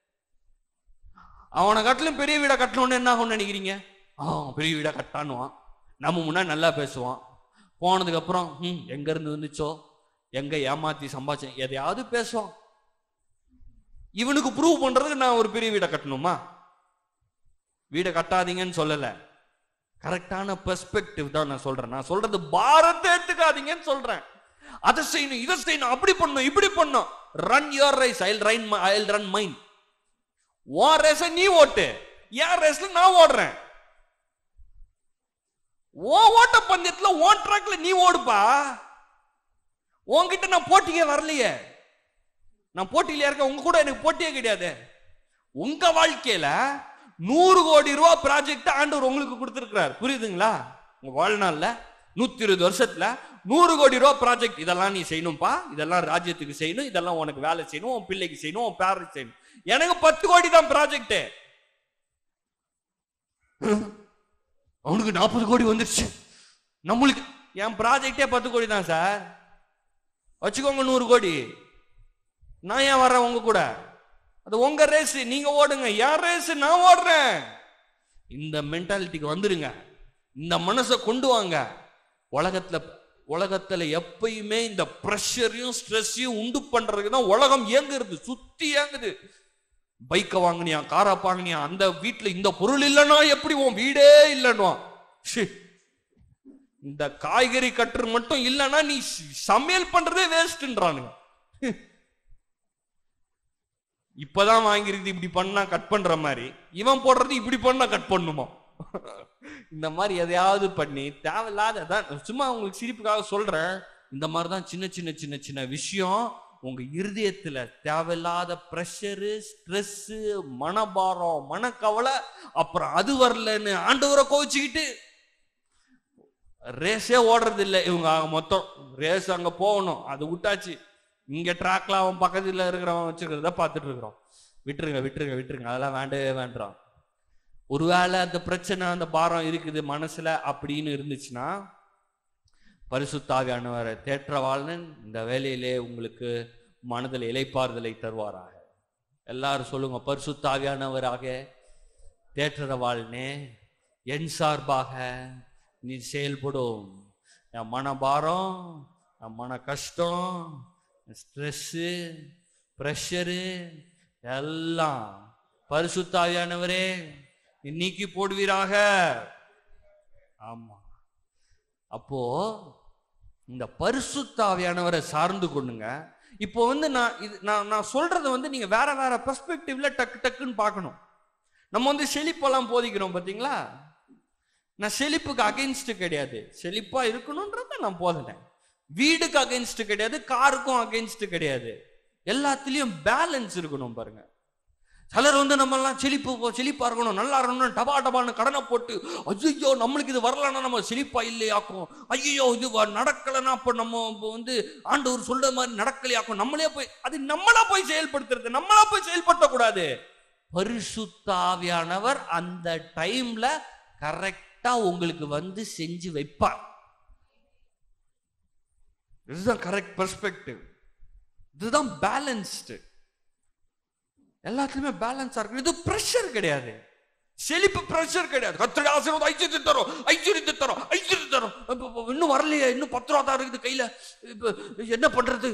அவனை கட்டிலும் பெரிய வீடை கட்டணும்னு என்ன ஆகும்னு நினைக்கிறீங்க ஆ பெரிய வீடை கட்டானுவான் நம்ம முன்னாடி நல்லா பேசுவான் போனதுக்கு அப்புறம் ம் எங்க இருந்து வந்துச்சோ எங்க ஏமாத்தி சம்பாதிச்சேன் எதையாவது பேசுவான் இவனுக்கு ப்ரூவ் பண்றதுக்கு நான் ஒரு பெரிய வீடை கட்டணுமா வீடை கட்டாதீங்கன்னு சொல்லல கரெக்டான பெர்ஸ்பெக்டிவ் தான் நான் சொல்றேன் நான் சொல்றது பாரத்தை எடுத்துக்காதீங்கன்னு சொல்றேன் அதை செய்யணும் இதை செய்யணும் அப்படி பண்ணணும் இப்படி பண்ணணும் run your race I'll run I'll run mind உன் ரேஸ நீ ஓட்டு என் ரேஸ்ல நான் ஓடுறேன் உன் ஓட்ட பந்தயத்துல உன் ட்ராக்ல நீ ஓடுப்பா உன்கிட்ட நான் போட்டியே வரலையே நான் போட்டியில இருக்க உங்க கூட எனக்கு போட்டியே கிடையாது உங்க வாழ்க்கையில நூறு கோடி ரூபா ப்ராஜெக்ட் ஆண்டவர் உங்களுக்கு கொடுத்துருக்கிறார் புரியுதுங்களா உங்க வாழ்நாள்ல நூத்தி இருபது வருஷத்துல நூறு கோடி ரூபா ப்ராஜெக்ட் இதெல்லாம் நீ செய்யணும்ப்பா இதெல்லாம் ராஜ்யத்துக்கு செய்யணும் இதெல்லாம் உனக்கு வேலை செய்யணும் உன் பிள்ளைக்கு செய்யணும் உன் பேரண்ட்ஸ் செய்யணும் எனக்கு பத்து கோடி தான் ப்ராஜெக்ட் அவனுக்கு நாற்பது கோடி வந்துருச்சு நம்மளுக்கு என் ப்ராஜெக்டே பத்து கோடி தான் சார் வச்சுக்கோங்க நூறு கோடி நான் ஏன் வர்றேன் உங்க கூட அது உங்க ரேஸ் நீங்க ஓடுங்க என் ரேஸ் நான் ஓடுறேன் இந்த மென்டாலிட்டிக்கு வந்துருங்க இந்த மனசை கொண்டு வாங்க உலகத்துல உலகத்துல எப்பயுமே இந்த ப்ரெஷரையும் ஸ்ட்ரெஸ்ஸையும் உண்டு பண்றதுக்கு தான் உலகம் இயங்குறது சுத்தி இயங்குது பைக்கை வாங்கினியா காரை வாங்கினியா அந்த வீட்டுல இந்த பொருள் இல்லைன்னா எப்படி உன் வீடே இல்லைன்னுவான் ஷி. இந்த காய்கறி கட்டுரு மட்டும் இல்லைன்னா நீ ஸ்- சமையல் பண்றதே வேஸ்ட்ன்றானுங்க இப்பதான் வாங்கிருக்கு இப்படி பண்ணா கட் பண்ற மாதிரி இவன் போடுறது இப்படி பண்ணா கட் பண்ணுமா இந்த மாதிரி எதையாவது பண்ணி தேவையில்லாத அதான் சும்மா உங்களுக்கு சிரிப்புக்காக சொல்றேன் இந்த மாதிரி தான் சின்ன சின்ன சின்ன சின்ன விஷயம் உங்க இருதயத்துல தேவையில்லாத ப்ரெஷரு ஸ்ட்ரெஸ் மனபாரம் மனக்கவலை அப்புறம் அது வரலன்னு ஆண்டவரை கோவிச்சுக்கிட்டு ரேஸே ஓடுறது இல்லை இவங்க ஆக மொத்தம் ரேஸ் அங்க போகணும் அது விட்டாச்சு இங்க ட்ராக்ல அவன் பக்கத்துல இருக்கிறவன் வச்சுக்கிறத பார்த்துட்டு இருக்கிறோம் விட்டுருங்க விட்டுருங்க விட்டுருங்க அதெல்லாம் வேண்டவே வேண்டாம் ஒருவேளை அந்த பிரச்சனை அந்த பாரம் இருக்குது மனசுல அப்படின்னு இருந்துச்சுன்னா பரிசுத்தாவியானவரை தேற்றவாளன் இந்த வேலையிலே உங்களுக்கு மனதில் இலைப்பாறுதலை தருவாராக எல்லாரும் சொல்லுங்க பரிசுத்தாவியானவராக தேற்றவாளனே என் சார்பாக நீ செயல்படும் என் மனபாரம் என் மன கஷ்டம் ஸ்ட்ரெஸ்ஸு பிரஷரு எல்லாம் பரிசுத்தாவியானவரே நீக்கி போடுவீராக ஆமா அப்போ இந்த பரிசுத்தாவியானவரை சார்ந்து கொள்ளுங்க இப்போ வந்து நான் இது நான் நான் சொல்றத வந்து நீங்க வேற வேற பெர்ஸ்பெக்டிவ்ல டக்கு டக்குன்னு பார்க்கணும் நம்ம வந்து செழிப்பெல்லாம் போதிக்கிறோம் பாத்தீங்களா நான் செழிப்புக்கு அகைன்ஸ்ட் கிடையாது செழிப்பா இருக்கணும்ன்றத நான் போதினேன் வீடுக்கு அகைன்ஸ்ட் கிடையாது காருக்கும் அகைன்ஸ்ட் கிடையாது எல்லாத்துலயும் பேலன்ஸ் இருக்கணும் பாருங்க சிலர் வந்து நம்ம எல்லாம் செழிப்பு போ- செழிப்பா இருக்கணும் நல்லா இருக்கணும் டபா டபான்னு கடனை போட்டு ஐயோ நம்மளுக்கு இது வரலன்னா நம்ம செழிப்பா இல்லையாக்கும் ஐயோ இது வ- நடக்கலைன்னா அப்ப நம்ம இப்ப வந்து ஆண்டவர் சொல்ற மாதிரி நடக்கலையாக்கும் நம்மளே போய் அது நம்மளா போய் செயல்படுத்துறது நம்மளா போய் செயல்படுத்தக்கூடாது பரிசுத்தாவியானவர் அந்த டைம்ல கரெக்டா உங்களுக்கு வந்து செஞ்சு வைப்பார் இதுதான் கரெக்ட் பெர்ஸ்பெக்டிவ் இதுதான் பேலன்ஸ்டு எல்லாத்துலயுமே பேலன்ஸா இருக்கு இது பிரஷர் கிடையாது செழிப்பு பிரஷர் கிடையாது கத்தடி ஆசீர்வாதம் ஐஸ்வர்யத்தை தரும் ஐஸ்வர்யத்தை தரும் ஐஸ்வர்யத்தை தரும் இப்ப- இப்ப இன்னும் வரலையே இன்னும் பத்து ரூபா தான் இருக்குது கையில இப்ப என்ன பண்றது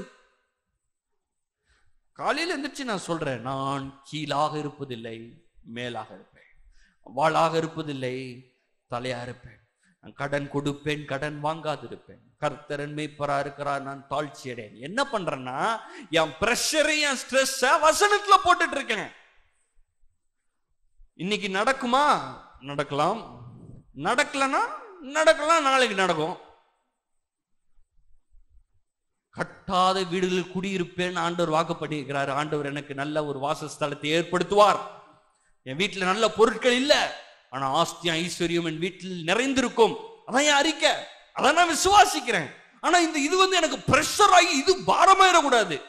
காலையில எந்திரிச்சு நான் சொல்றேன் நான் கீழாக இருப்பதில்லை மேலாக இருப்பேன் வாளாக இருப்பதில்லை தலையா இருப்பேன் நான் கடன் கொடுப்பேன் கடன் வாங்காதிருப்பேன் கர்த்தரன் மேய்ப்பரா இருக்கிறார் நான் தாழ்ச்சி அடையேன் என்ன பண்றேன்னா என் பிரஷரை என் ஸ்ட்ரெஸ்ஸ வசனத்துல போட்டுட்டு இருக்கேன் இன்னைக்கு நடக்குமா நடக்கலாம் நடக்கலனா நடக்கலாம் நாளைக்கு நடக்கும் கட்டாத வீடுகளில் குடியிருப்பேன் ஆண்டவர் வாக்கு பண்ணியிருக்கிறார் ஆண்டவர் எனக்கு நல்ல ஒரு வாசஸ்தலத்தை ஏற்படுத்துவார் என் வீட்டுல நல்ல பொருட்கள் இல்ல ஆனா ஆஸ்தியம் ஐஸ்வர்யம் என் வீட்டில் நிறைந்திருக்கும் அதான் என் அறிக்கை அதான் நான் விசுவாசிக்கிறேன் ஆனா இந்த இது வந்து எனக்கு பிரஷர் ஆகி இது பாரமாயிடக்கூடாது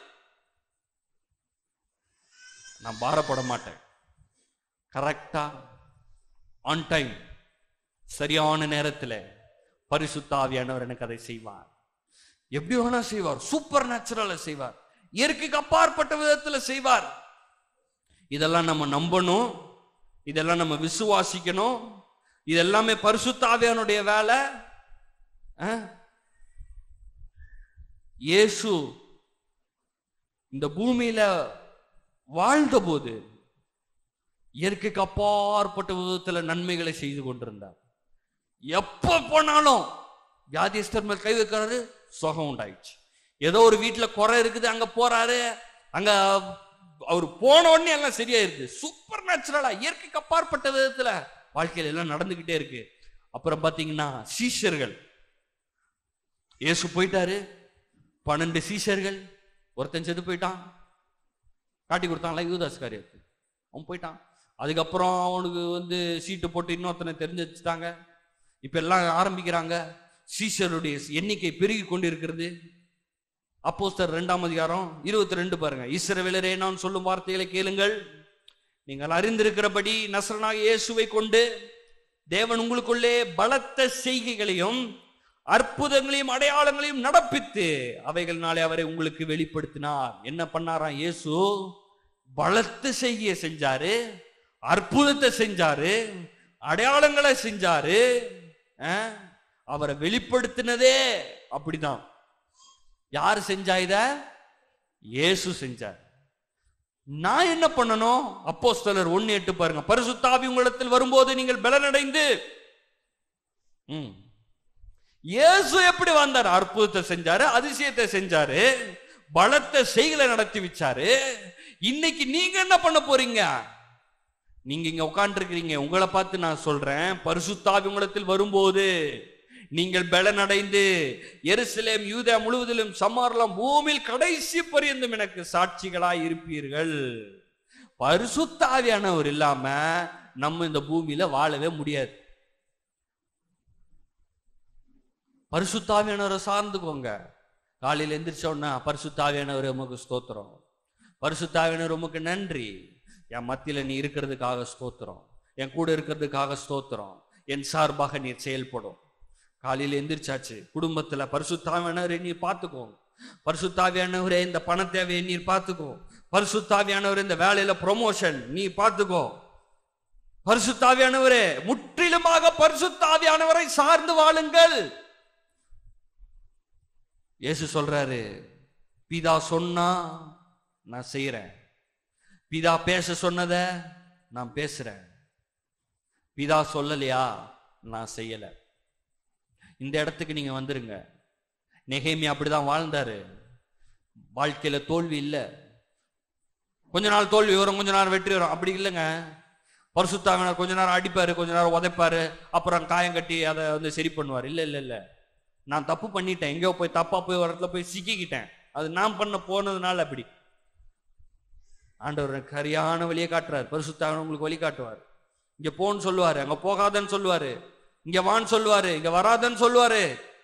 நான் பாரப்பட மாட்டேன் கரெக்டா ஆன் டைம் சரியான நேரத்துல பரிசுத்த ஆவியானவர் எனக்கு அதை செய்வார் எப்படி வேணா செய்வார் சூப்பர் நேச்சுரலா செய்வார் இயற்கைக்கு அப்பாற்பட்ட விதத்துல செய்வார் இதெல்லாம் நம்ம நம்பணும் இதெல்லாம் நம்ம விசுவாசிக்கணும் இதெல்லாமே பரிசுத்த ஆவியானுடைய வேலை ஆ? இயேசு இந்த பூமியில வாழ்ந்தபோது இயற்கைக்கு அப்பாற்பட்ட விதத்துல நன்மைகளை செய்து கொண்டிருந்தார் எப்ப போனாலும் வியாதிஸ்தர் மேல் கை வைக்கிறாரு சுகம் உண்டாயிடுச்சு ஏதோ ஒரு வீட்டுல குறை இருக்குது அங்க போறாரு அங்க அவர் போன உடனே எல்லாம் சரியா இருக்கு சூப்பர் நேச்சுரலா இயற்கைக்கு அப்பாற்பட்ட விதத்துல வாழ்க்கையில எல்லாம் நடந்துகிட்டே இருக்கு அப்புறம் பாத்தீங்கன்னா சீஷர்கள் இயேசு போயிட்டாரு பன்னெண்டு சீஷர்கள் ஒருத்தன் செத்து போயிட்டான் காட்டி கொடுத்தான்ல யூதாஸ் காரியத்து அவன் போயிட்டான் அதுக்கப்புறம் அவனுக்கு வந்து சீட்டு போட்டு இன்னொருத்தனை தெரிஞ்சு வச்சுட்டாங்க இப்ப எல்லாம் ஆரம்பிக்கிறாங்க சீஷருடைய எண்ணிக்கை பெருகி கொண்டு இருக்கிறது அப்போஸ்தலர் இரண்டாம் அதிகாரம் இருபத்தி ரெண்டு பாருங்க இஸ்ரவேலரே நான் சொல்லும் வார்த்தைகளை கேளுங்கள் நீங்கள் அறிந்திருக்கிறபடி நசரனாக இயேசுவை கொண்டு தேவன் உங்களுக்குள்ளே பலத்த செய்கைகளையும் அற்புதங்களையும் அடையாளங்களையும் நடப்பித்து அவைகள்னாலே அவரை உங்களுக்கு வெளிப்படுத்தினார் என்ன பண்ணாராம் இயேசு பலத்த செய்கையை செஞ்சாரு அற்புதத்தை செஞ்சாரு அடையாளங்களை செஞ்சாரு அஹ், அவரை வெளிப்படுத்தினதே அப்படிதான் யார் செஞ்சா இத இயேசு செஞ்சார் நான் என்ன பண்ணணும் அப்போஸ்தலர் ஒண்ணு எட்டு பாருங்க பரிசுத்தாவி உங்களிடத்தில் வரும்போது நீங்கள் பலனடைந்து ம். இயேசு எப்படி வந்தார் அற்புதத்தை செஞ்சாரு அதிசயத்தை செஞ்சாரு பலத்த செய்களை நடத்தி வச்சாரு இன்னைக்கு நீங்க என்ன பண்ண போறீங்க நீங்க இங்க உட்கார்ந்துருக்கிறீங்க உங்களை பார்த்து நான் சொல்றேன் பரிசுத்தாவி உங்களிடத்தில் வரும்போது நீங்கள் பலனடைந்து எருசலேம் யூதா முழுவதிலும் சமாரலாம் பூமியில் கடைசி பரியந்தம் எனக்கு சாட்சிகளாய் இருப்பீர்கள் பரிசுத்தாவியானவர் இல்லாம நம்ம இந்த பூமியில வாழவே முடியாது பரிசுத்தாவியானவரை சார்ந்துக்கோங்க காலையில எந்திரிச்ச உடனே பரிசுத்தாவியானவர் உமக்கு ஸ்தோத்திரம் பரிசுத்தாவியானவர் உமக்கு நன்றி என் மத்தியில நீ இருக்கிறதுக்காக ஸ்தோத்திரம் என் கூட இருக்கிறதுக்காக ஸ்தோத்திரம் என் சார்பாக நீர் செயல்படும் காலையில எந்திரிச்சாச்சு குடும்பத்துல பரிசுத்தாவியானவரை நீர் பார்த்துக்கோ பரிசுத்தாவியானவரே இந்த பண தேவையை நீர் பார்த்துக்கோ பரிசுத்தாவியானவரே இந்த வேலையில ப்ரொமோஷன் நீ பார்த்துக்கோ பரிசுத்தாவியானவரே முற்றிலுமாக பரிசுத்தாவியானவரை சார்ந்து வாழுங்கள் இயேசு சொல்றாரு பிதா சொன்னா நான் செய்யறேன் பிதா பேச சொன்னத நான் பேசுறேன் பிதா சொல்லலையா நான் செய்யல இந்த இடத்துக்கு நீங்க வந்துருங்க நெகேமி அப்படிதான் வாழ்ந்தாரு வாழ்க்கையில தோல்வி இல்ல கொஞ்ச நாள் தோல்வி வரும் கொஞ்ச நேரம் வெற்றி வரும் அப்படி இல்லைங்க பரிசுத்தாவினர் கொஞ்ச நேரம் அடிப்பாரு கொஞ்ச நேரம் உதைப்பாரு அப்புறம் காயம் கட்டி அதை வந்து சரி பண்ணுவார் இல்ல இல்ல இல்ல நான் தப்பு பண்ணிட்டேன் எங்கேயோ போய் தப்பா போய் ஒரு இடத்துல போய் சிக்கிக்கிட்டேன் அது நான் பண்ண போனதுனால அப்படி ஆண்டவர் எனக்கு சரியான வழியை காட்டுறாரு பரிசுத்தாவினர் உங்களுக்கு வழி காட்டுவார் இங்க போன்னு சொல்லுவாரு அங்க போகாதன்னு சொல்லுவாரு இங்க வான்னு சொல்லுவாரு இங்க வராதன்னு சொல்லுவாரு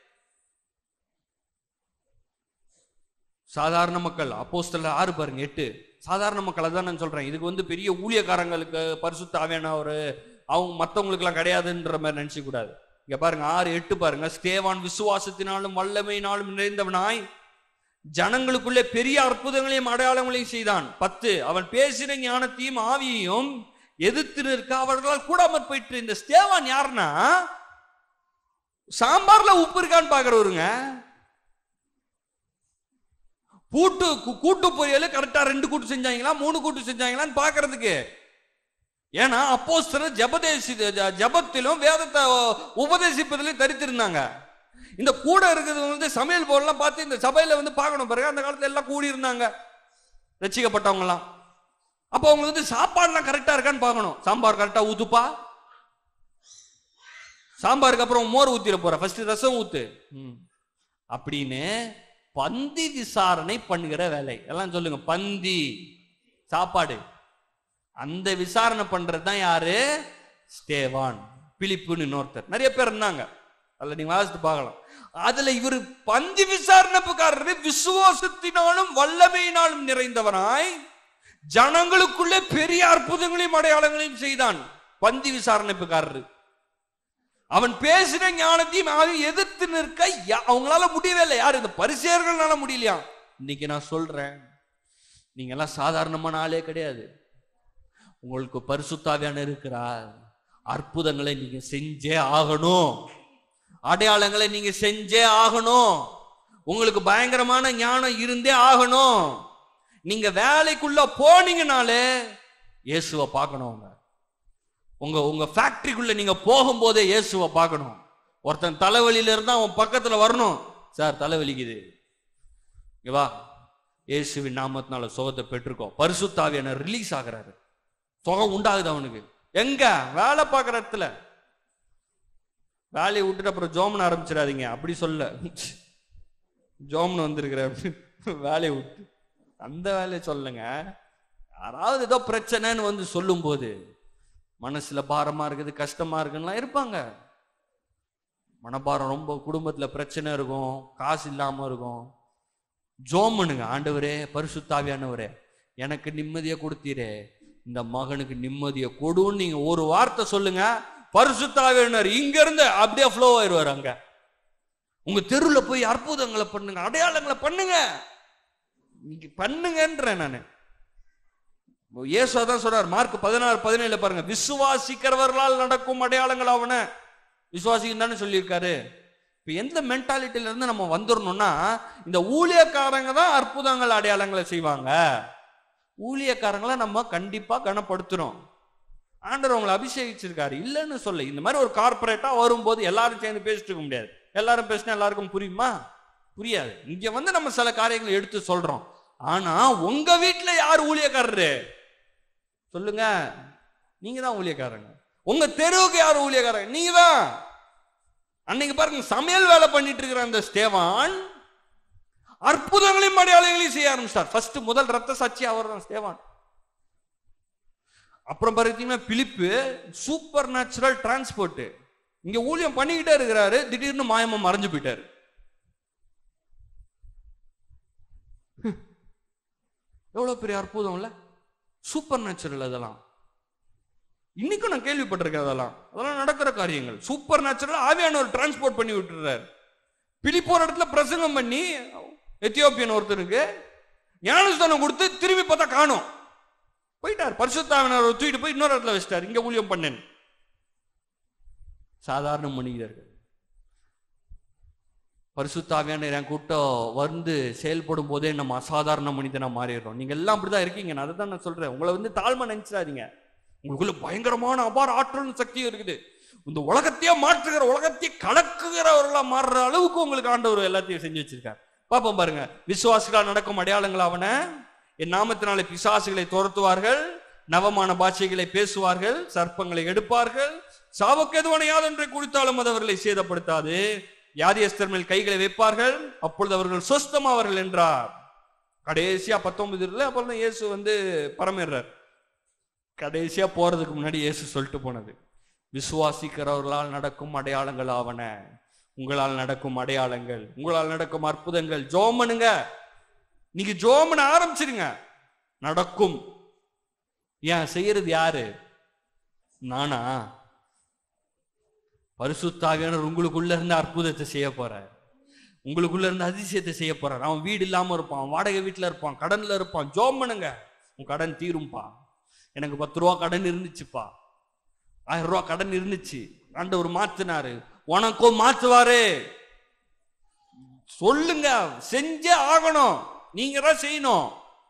சாதாரண மக்கள் அப்போஸ்தல ஆறு பாருங்க எட்டு சாதாரண மக்கள் அதான் நான் சொல்றேன் இதுக்கு வந்து பெரிய ஊழியக்காரங்களுக்கு பரிசுத்த ஆவியான ஒரு அவங்க மத்தவங்களுக்குலாம் கிடையாதுன்ற மாதிரி நினைச்சு கூடாது இங்க பாருங்க ஆறு எட்டு பாருங்க ஸ்தேவான் விசுவாசத்தினாலும் வல்லமையினாலும் நிறைந்தவனாய் ஜனங்களுக்குள்ளே பெரிய அற்புதங்களையும் அடையாளங்களையும் செய்தான் பத்து அவன் பேசின ஞானத்தையும் ஆவியையும் எதிர்த்து நிற்க அவர்களால் கூடாமற் போயிட்டு இந்த ஸ்தேவான் யாருன்னா சாம்பார்ல உப்பு இருக்கான்னு பாக்குறவருங்க கூட்டு கூ- கூட்டு பொரியல் கரெக்டா ரெண்டு கூட்டு செஞ்சாங்களா மூணு கூட்டு செஞ்சாங்களான்னு பாக்குறதுக்கு ஏன்னா அப்போஸ்தலர் ஜபதேசி ஜ- ஜபத்திலும் வேதத்தை உபதேசிப்பதிலும் தரித்திருந்தாங்க இந்த கூட இருக்கிறது வந்து சமையல் போர்லாம் பார்த்து இந்த சபையில வந்து பார்க்கணும் பாருங்க அந்த காலத்துல எல்லாம் கூடி இருந்தாங்க ரசிக்கப்பட்டவங்க எல்லாம் அப்போ அவங்க வந்து சாப்பாடுலாம் கரெக்டா இருக்கான்னு பார்க்கணும் சாம்பார் கரெக்டா ஊத்துப்பா சாம்பாருக்கு அப்புறம் மோர் ஊத்திட போற ஃபர்ஸ்ட் ரசம் ஊத்து ம். அப்படின்னு பந்தி விசாரணை பண்ணுகிற வேலை எல்லாம் சொல்லுங்க பந்தி சாப்பாடு அந்த விசாரணை பண்றது தான் யாரு ஸ்டேவான் பிலிப்புன்னு இன்னொருத்தர் நிறைய பேர் இருந்தாங்க அதுல நீங்க வாசித்து பார்க்கலாம் அதுல இவர் பந்தி விசாரணைப்புக்காரரு விசுவாசத்தினாலும் வல்லமையினாலும் நிறைந்தவனாய் ஜனங்களுக்குள்ளே பெரிய அற்புதங்களையும் அடையாளங்களையும் செய்தான் பந்தி விசாரணைப்புக்காரரு அவன் பேசின ஞானத்தையும் அவன் எதிர்த்து நிற்க யா- அவங்களால முடியவே இல்லை யாரு இந்த பரிசேர்களால முடியலையா இன்னைக்கு நான் சொல்றேன் நீங்க எல்லாம் சாதாரணமான ஆளே கிடையாது உங்களுக்கு பரிசுத்தாவியான இருக்கிறார் அற்புதங்களை நீங்க செஞ்சே ஆகணும் அடையாளங்களை நீங்க செஞ்சே ஆகணும் உங்களுக்கு பயங்கரமான ஞானம் இருந்தே ஆகணும் நீங்க வேலைக்குள்ள போனீங்கனாலே இயேசுவை பார்க்கணும் அவங்க உங்க உங்க ஃபேக்டரிக்குள்ள நீங்க போகும்போதே இயேசுவை பார்க்கணும் ஒருத்தன் தலைவலியில இருந்தா அவன் பக்கத்துல வரணும் சார் தலைவலிக்குது இங்க வா இயேசுவின் நாமத்தினால சுகத்தை பெற்றிருக்கோம் பரிசுத்தாவியான ரிலீஸ் ஆகுறாரு சுகம் உண்டாகுது அவனுக்கு எங்க வேலை பார்க்குற இடத்துல வேலையை விட்டுட்டு அப்புறம் ஜோமன் ஆரம்பிச்சிடாதீங்க அப்படி சொல்ல ஜோமன் வந்திருக்கிற வேலையை விட்டு அந்த வேலையை சொல்லுங்க யாராவது ஏதோ பிரச்சனைன்னு வந்து சொல்லும்போது மனசுல பாரமா இருக்குது கஷ்டமா இருக்குன்னுலாம் இருப்பாங்க மனபாரம் ரொம்ப குடும்பத்துல பிரச்சனை இருக்கும் காசு இல்லாம இருக்கும் ஜோம் பண்ணுங்க ஆண்டவரே பரிசுத்தாவியானவரே எனக்கு நிம்மதியை கொடுத்தீரே இந்த மகனுக்கு நிம்மதியை கொடுன்னு நீங்க ஒரு வார்த்தை சொல்லுங்க பரிசுத்தாவியானவர் இங்க இருந்து அப்படியே ஃப்ளோ ஆயிடுவார் அங்க உங்க தெருவுல போய் அற்புதங்களை பண்ணுங்க அடையாளங்களை பண்ணுங்க நீங்க பண்ணுங்கன்றேன் நான் இயேசு தான் சொல்றார் மார்க் பதினாறு பதினேழுல பாருங்க விசுவாசிக்கிறவர்களால் நடக்கும் அடையாளங்கள் அவன விசுவாசிக்கும் தானே சொல்லியிருக்காரு இப்ப எந்த மென்டாலிட்டில இருந்து நம்ம வந்துடணும்னா இந்த ஊழியக்காரங்க தான் அற்புதங்கள் அடையாளங்களை செய்வாங்க ஊழியக்காரங்களை நம்ம கண்டிப்பா கனப்படுத்துறோம் ஆண்டவர் உங்களை அபிஷேகிச்சிருக்காரு இல்லைன்னு சொல்ல இந்த மாதிரி ஒரு கார்பரேட்டா வரும்போது எல்லாரும் சேர்ந்து பேசிட்டு இருக்க முடியாது எல்லாரும் பேசினா எல்லாருக்கும் புரியுமா புரியாது இங்க வந்து நம்ம சில காரியங்களை எடுத்து சொல்றோம் ஆனா உங்க வீட்டுல யார் ஊழியக்காரரு சொல்லுங்க நீங்க தான் ஊழியக்காரங்க உங்க தெருவுக்கு யார் ஊழியக்காரங்க நீங்க தான் அன்னைக்கு பாருங்க சமையல் வேலை பண்ணிட்டு இருக்கிற அந்த ஸ்தேவான் அற்புதங்களையும் அடையாளங்களையும் செய்ய ஆரம்பிச்சார் ஃபர்ஸ்ட் முதல் ரத்த சாட்சி அவர் தான் ஸ்தேவான் அப்புறம் பார்த்தீங்கன்னா பிலிப்பு சூப்பர் நேச்சுரல் டிரான்ஸ்போர்ட் இங்க ஊழியம் பண்ணிக்கிட்டே இருக்கிறாரு திடீர்னு மாயமா மறைஞ்சு போயிட்டாரு எவ்வளவு பெரிய அற்புதம் இல்ல சூப்பர் நேச்சுரல் அதெல்லாம் இன்னைக்கும் நான் கேள்விப்பட்டிருக்கேன் அதெல்லாம் அதெல்லாம் நடக்கிற காரியங்கள் சூப்பர் நேச்சுரல் ஆவியானவர் டிரான்ஸ்போர்ட் பண்ணி விட்டுறாரு பிலிப்போர் இடத்துல பிரசங்கம் பண்ணி எத்தியோப்பியன் ஒருத்தனுக்கு ஞானஸ்தானம் கொடுத்து திரும்பி பார்த்தா காணும் போயிட்டார் பரிசுத்தாவினர் தூக்கிட்டு போய் இன்னொரு இடத்துல வச்சிட்டார் இங்க ஊழியம் பண்ணேன் சாதாரண மனிதர்கள் பரிசுத்தாவியான என் கூட்டம் வந்து செயல்படும் போதே நம்ம அசாதாரண மனிதனா மாறிடுறோம் நீங்க எல்லாம் அப்படிதான் இருக்கீங்க நான் அதை தான் நான் சொல்றேன் உங்களை வந்து தாழ்மை நினைச்சிடாதீங்க உங்களுக்குள்ள பயங்கரமான அபார ஆற்றல் சக்தியும் இருக்குது இந்த உலகத்தையே மாற்றுகிற உலகத்தையே கலக்குகிறவர்களா மாறுற அளவுக்கு உங்களுக்கு ஆண்டவர் எல்லாத்தையும் செஞ்சு வச்சிருக்காரு பாப்போம் பாருங்க விசுவாசிகளால் நடக்கும் அடையாளங்கள் அவன என் நாமத்தினாலே பிசாசுகளை துரத்துவார்கள் நவமான பாஷைகளை பேசுவார்கள் சர்ப்பங்களை எடுப்பார்கள் சாவுக்கு எதுவான யாதொன்றை குறித்தாலும் அது அவர்களை சேதப்படுத்தாது வியாதியஸ்தர் மேல் கைகளை வைப்பார்கள் அப்பொழுது அவர்கள் சொஸ்தமாவார்கள் என்றார் கடைசியா பத்தொன்பதுல அப்புறம் தான் இயேசு வந்து பரமேறார் கடைசியா போறதுக்கு முன்னாடி இயேசு சொல்லிட்டு போனது விசுவாசிக்கிறவர்களால் நடக்கும் அடையாளங்கள் ஆவன உங்களால் நடக்கும் அடையாளங்கள் உங்களால் நடக்கும் அற்புதங்கள் ஜோமனுங்க நீங்க ஜோமன ஆரம்பிச்சிருங்க நடக்கும் ஏன் செய்யறது யாரு நானா பரிசுத்தாவியானவர் உங்களுக்குள்ள இருந்து அற்புதத்தை செய்ய போறார் உங்களுக்குள்ள இருந்து அதிசயத்தை செய்ய போறார் அவன் வீடு இல்லாம இருப்பான் வாடகை வீட்டுல இருப்பான் கடன்ல இருப்பான் ஜோம் பண்ணுங்க உன் கடன் தீரும்பா எனக்கு பத்து ரூபா கடன் இருந்துச்சுப்பா ஆயிரம் ரூபா கடன் இருந்துச்சு ஆண்டவர் மாத்தினாரு உனக்கும் மாத்துவாரு சொல்லுங்க செஞ்சே ஆகணும் நீங்க தான் செய்யணும்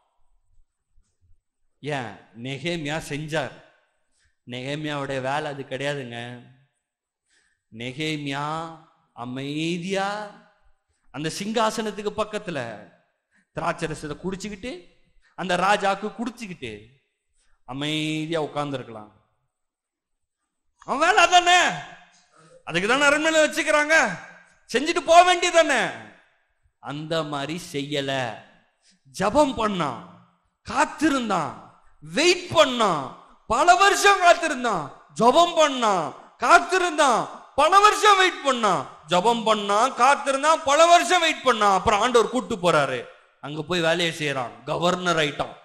ஏன் நெகேமியா செஞ்சார் நெகேமியாவுடைய வேலை அது கிடையாதுங்க நெகேமியா அமைதியா அந்த சிங்காசனத்துக்கு பக்கத்துல திராட்சரசத்தை குடிச்சுக்கிட்டு அந்த ராஜாக்கு குடிச்சுக்கிட்டு அமைதியா உட்கார்ந்துருக்கலாம் அவன் வேலை அதானே அதுக்கு தானே அரண்மனை வச்சுக்கிறாங்க செஞ்சுட்டு போக வேண்டியதானே அந்த மாதிரி செய்யல ஜபம் பண்ணான் காத்திருந்தான் வெயிட் பண்ணான் பல வருஷம் காத்திருந்தான் ஜபம் பண்ணான் காத்திருந்தான் பல வருஷம் வெயிட் பண்ணான் ஜபம் பண்ணான் காத்திருந்தான் பல வருஷம் வெயிட் பண்ணான் அப்புறம் ஆண்டவர் கூட்டு போறாரு அங்க போய் வேலையை செய்யறான் கவர்னர் ஆயிட்டான்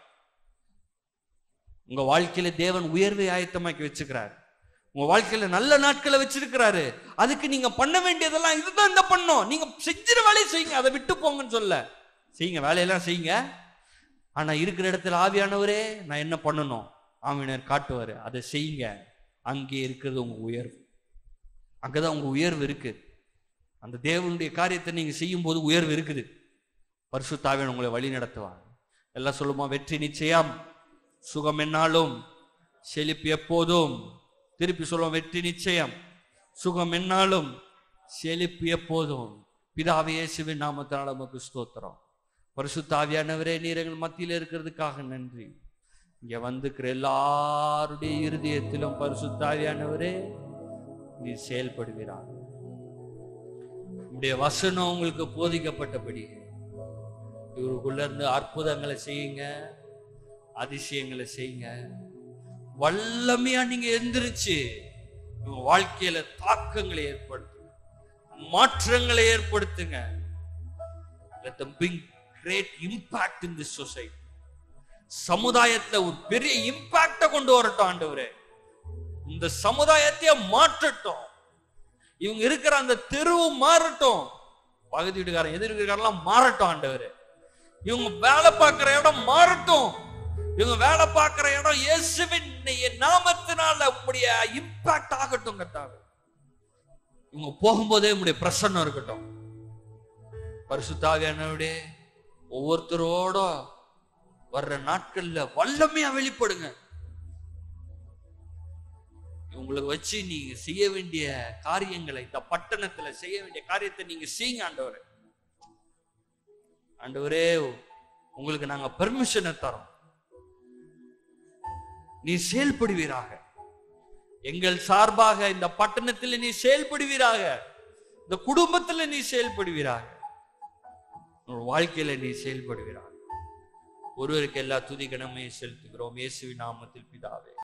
உங்க வாழ்க்கையில தேவன் உயர்வை ஆயத்தமாக்கி வச்சுக்கிறார் உங்க வாழ்க்கையில நல்ல நாட்களை வச்சிருக்கிறாரு அதுக்கு நீங்க பண்ண வேண்டியதெல்லாம் இதுதான் இந்த பண்ணும் நீங்க செஞ்சிட வேலையை செய்யுங்க அதை விட்டு போங்கன்னு சொல்ல செய்யுங்க வேலையெல்லாம் செய்யுங்க ஆனா இருக்கிற இடத்துல ஆவியானவரே நான் என்ன பண்ணணும் ஆவியினர் காட்டுவாரு அதை செய்யுங்க அங்கே இருக்கிறது உங்க உயர்வு அங்கதான் உங்க உயர்வு இருக்கு அந்த தேவனுடைய காரியத்தை நீங்க செய்யும் போது உயர்வு இருக்குது பரிசுத்தாவியன் உங்களை வழி நடத்துவார் எல்லாம் சொல்லுமா வெற்றி நிச்சயம் சுகம் என்னாலும் செழிப்பு எப்போதும் திருப்பி சொல்லுவோம் வெற்றி நிச்சயம் சுகம் என்னாலும் செழிப்பு எப்போதும் பிதாவே இயேசுவின் நாமத்தினால நமக்கு ஸ்தோத்திரம் பரிசுத்தாவியானவரே நீர் எங்கள் மத்தியில் இருக்கிறதுக்காக நன்றி இங்க வந்துக்கிற எல்லாருடைய இருதயத்திலும் பரிசுத்தாவியானவரே நீர் செயல்படுகிறார் உடைய வசனம் உங்களுக்கு போதிக்கப்பட்டபடி இவருக்குள்ள இருந்து அற்புதங்களை செய்யுங்க அதிசயங்களை செய்யுங்க வல்லமையா நீங்க எந்திரிச்சு உங்க வாழ்க்கையில தாக்கங்களை ஏற்படுத்துங்க மாற்றங்களை ஏற்படுத்துங்க let them bring great impact in this society சமுதாயத்துல ஒரு பெரிய இம்பாக்ட கொண்டு வரட்டும் ஆண்டவரே இந்த சமுதாயத்தையே மாற்றட்டும் இவங்க இருக்கிற அந்த தெருவு மாறட்டும் பகுதி வீட்டுக்காரன் எதிர் வீட்டுக்காரெல்லாம் மாறட்டும் ஆண்டவரே இவங்க வேலை பார்க்கிற இடம் மாறட்டும் இவங்க வேலை பார்க்கிற இடம் இயேசுவின் நாமத்தினால உங்களுடைய இம்பாக்ட் ஆகட்டும் கட்டாவே இவங்க போகும்போதே உங்களுடைய பிரசன்னம் இருக்கட்டும் பரிசுத்தாவியானவருடைய ஒவ்வொருத்தரோட வர்ற நாட்கள்ல வல்லமையா வெளிப்படுங்க உங்களுக்கு வச்சு நீங்க செய்ய வேண்டிய காரியங்களை இந்த பட்டணத்துல செய்ய வேண்டிய காரியத்தை நீங்க செய்யுங்க ஆண்டவரே ஆண்டவரே உங்களுக்கு நாங்க பெர்மிஷனை தரோம் நீ செயல்படுவீராக எங்கள் சார்பாக இந்த பட்டணத்தில் நீ செயல்படுவீராக இந்த குடும்பத்துல நீ செயல்படுவீராக உன் வாழ்க்கையில நீ செயல்படுவீராக ஒருவருக்கு எல்லா துதி கனமையும் செலுத்துகிறோம் இயேசுவின் நாமத்தில்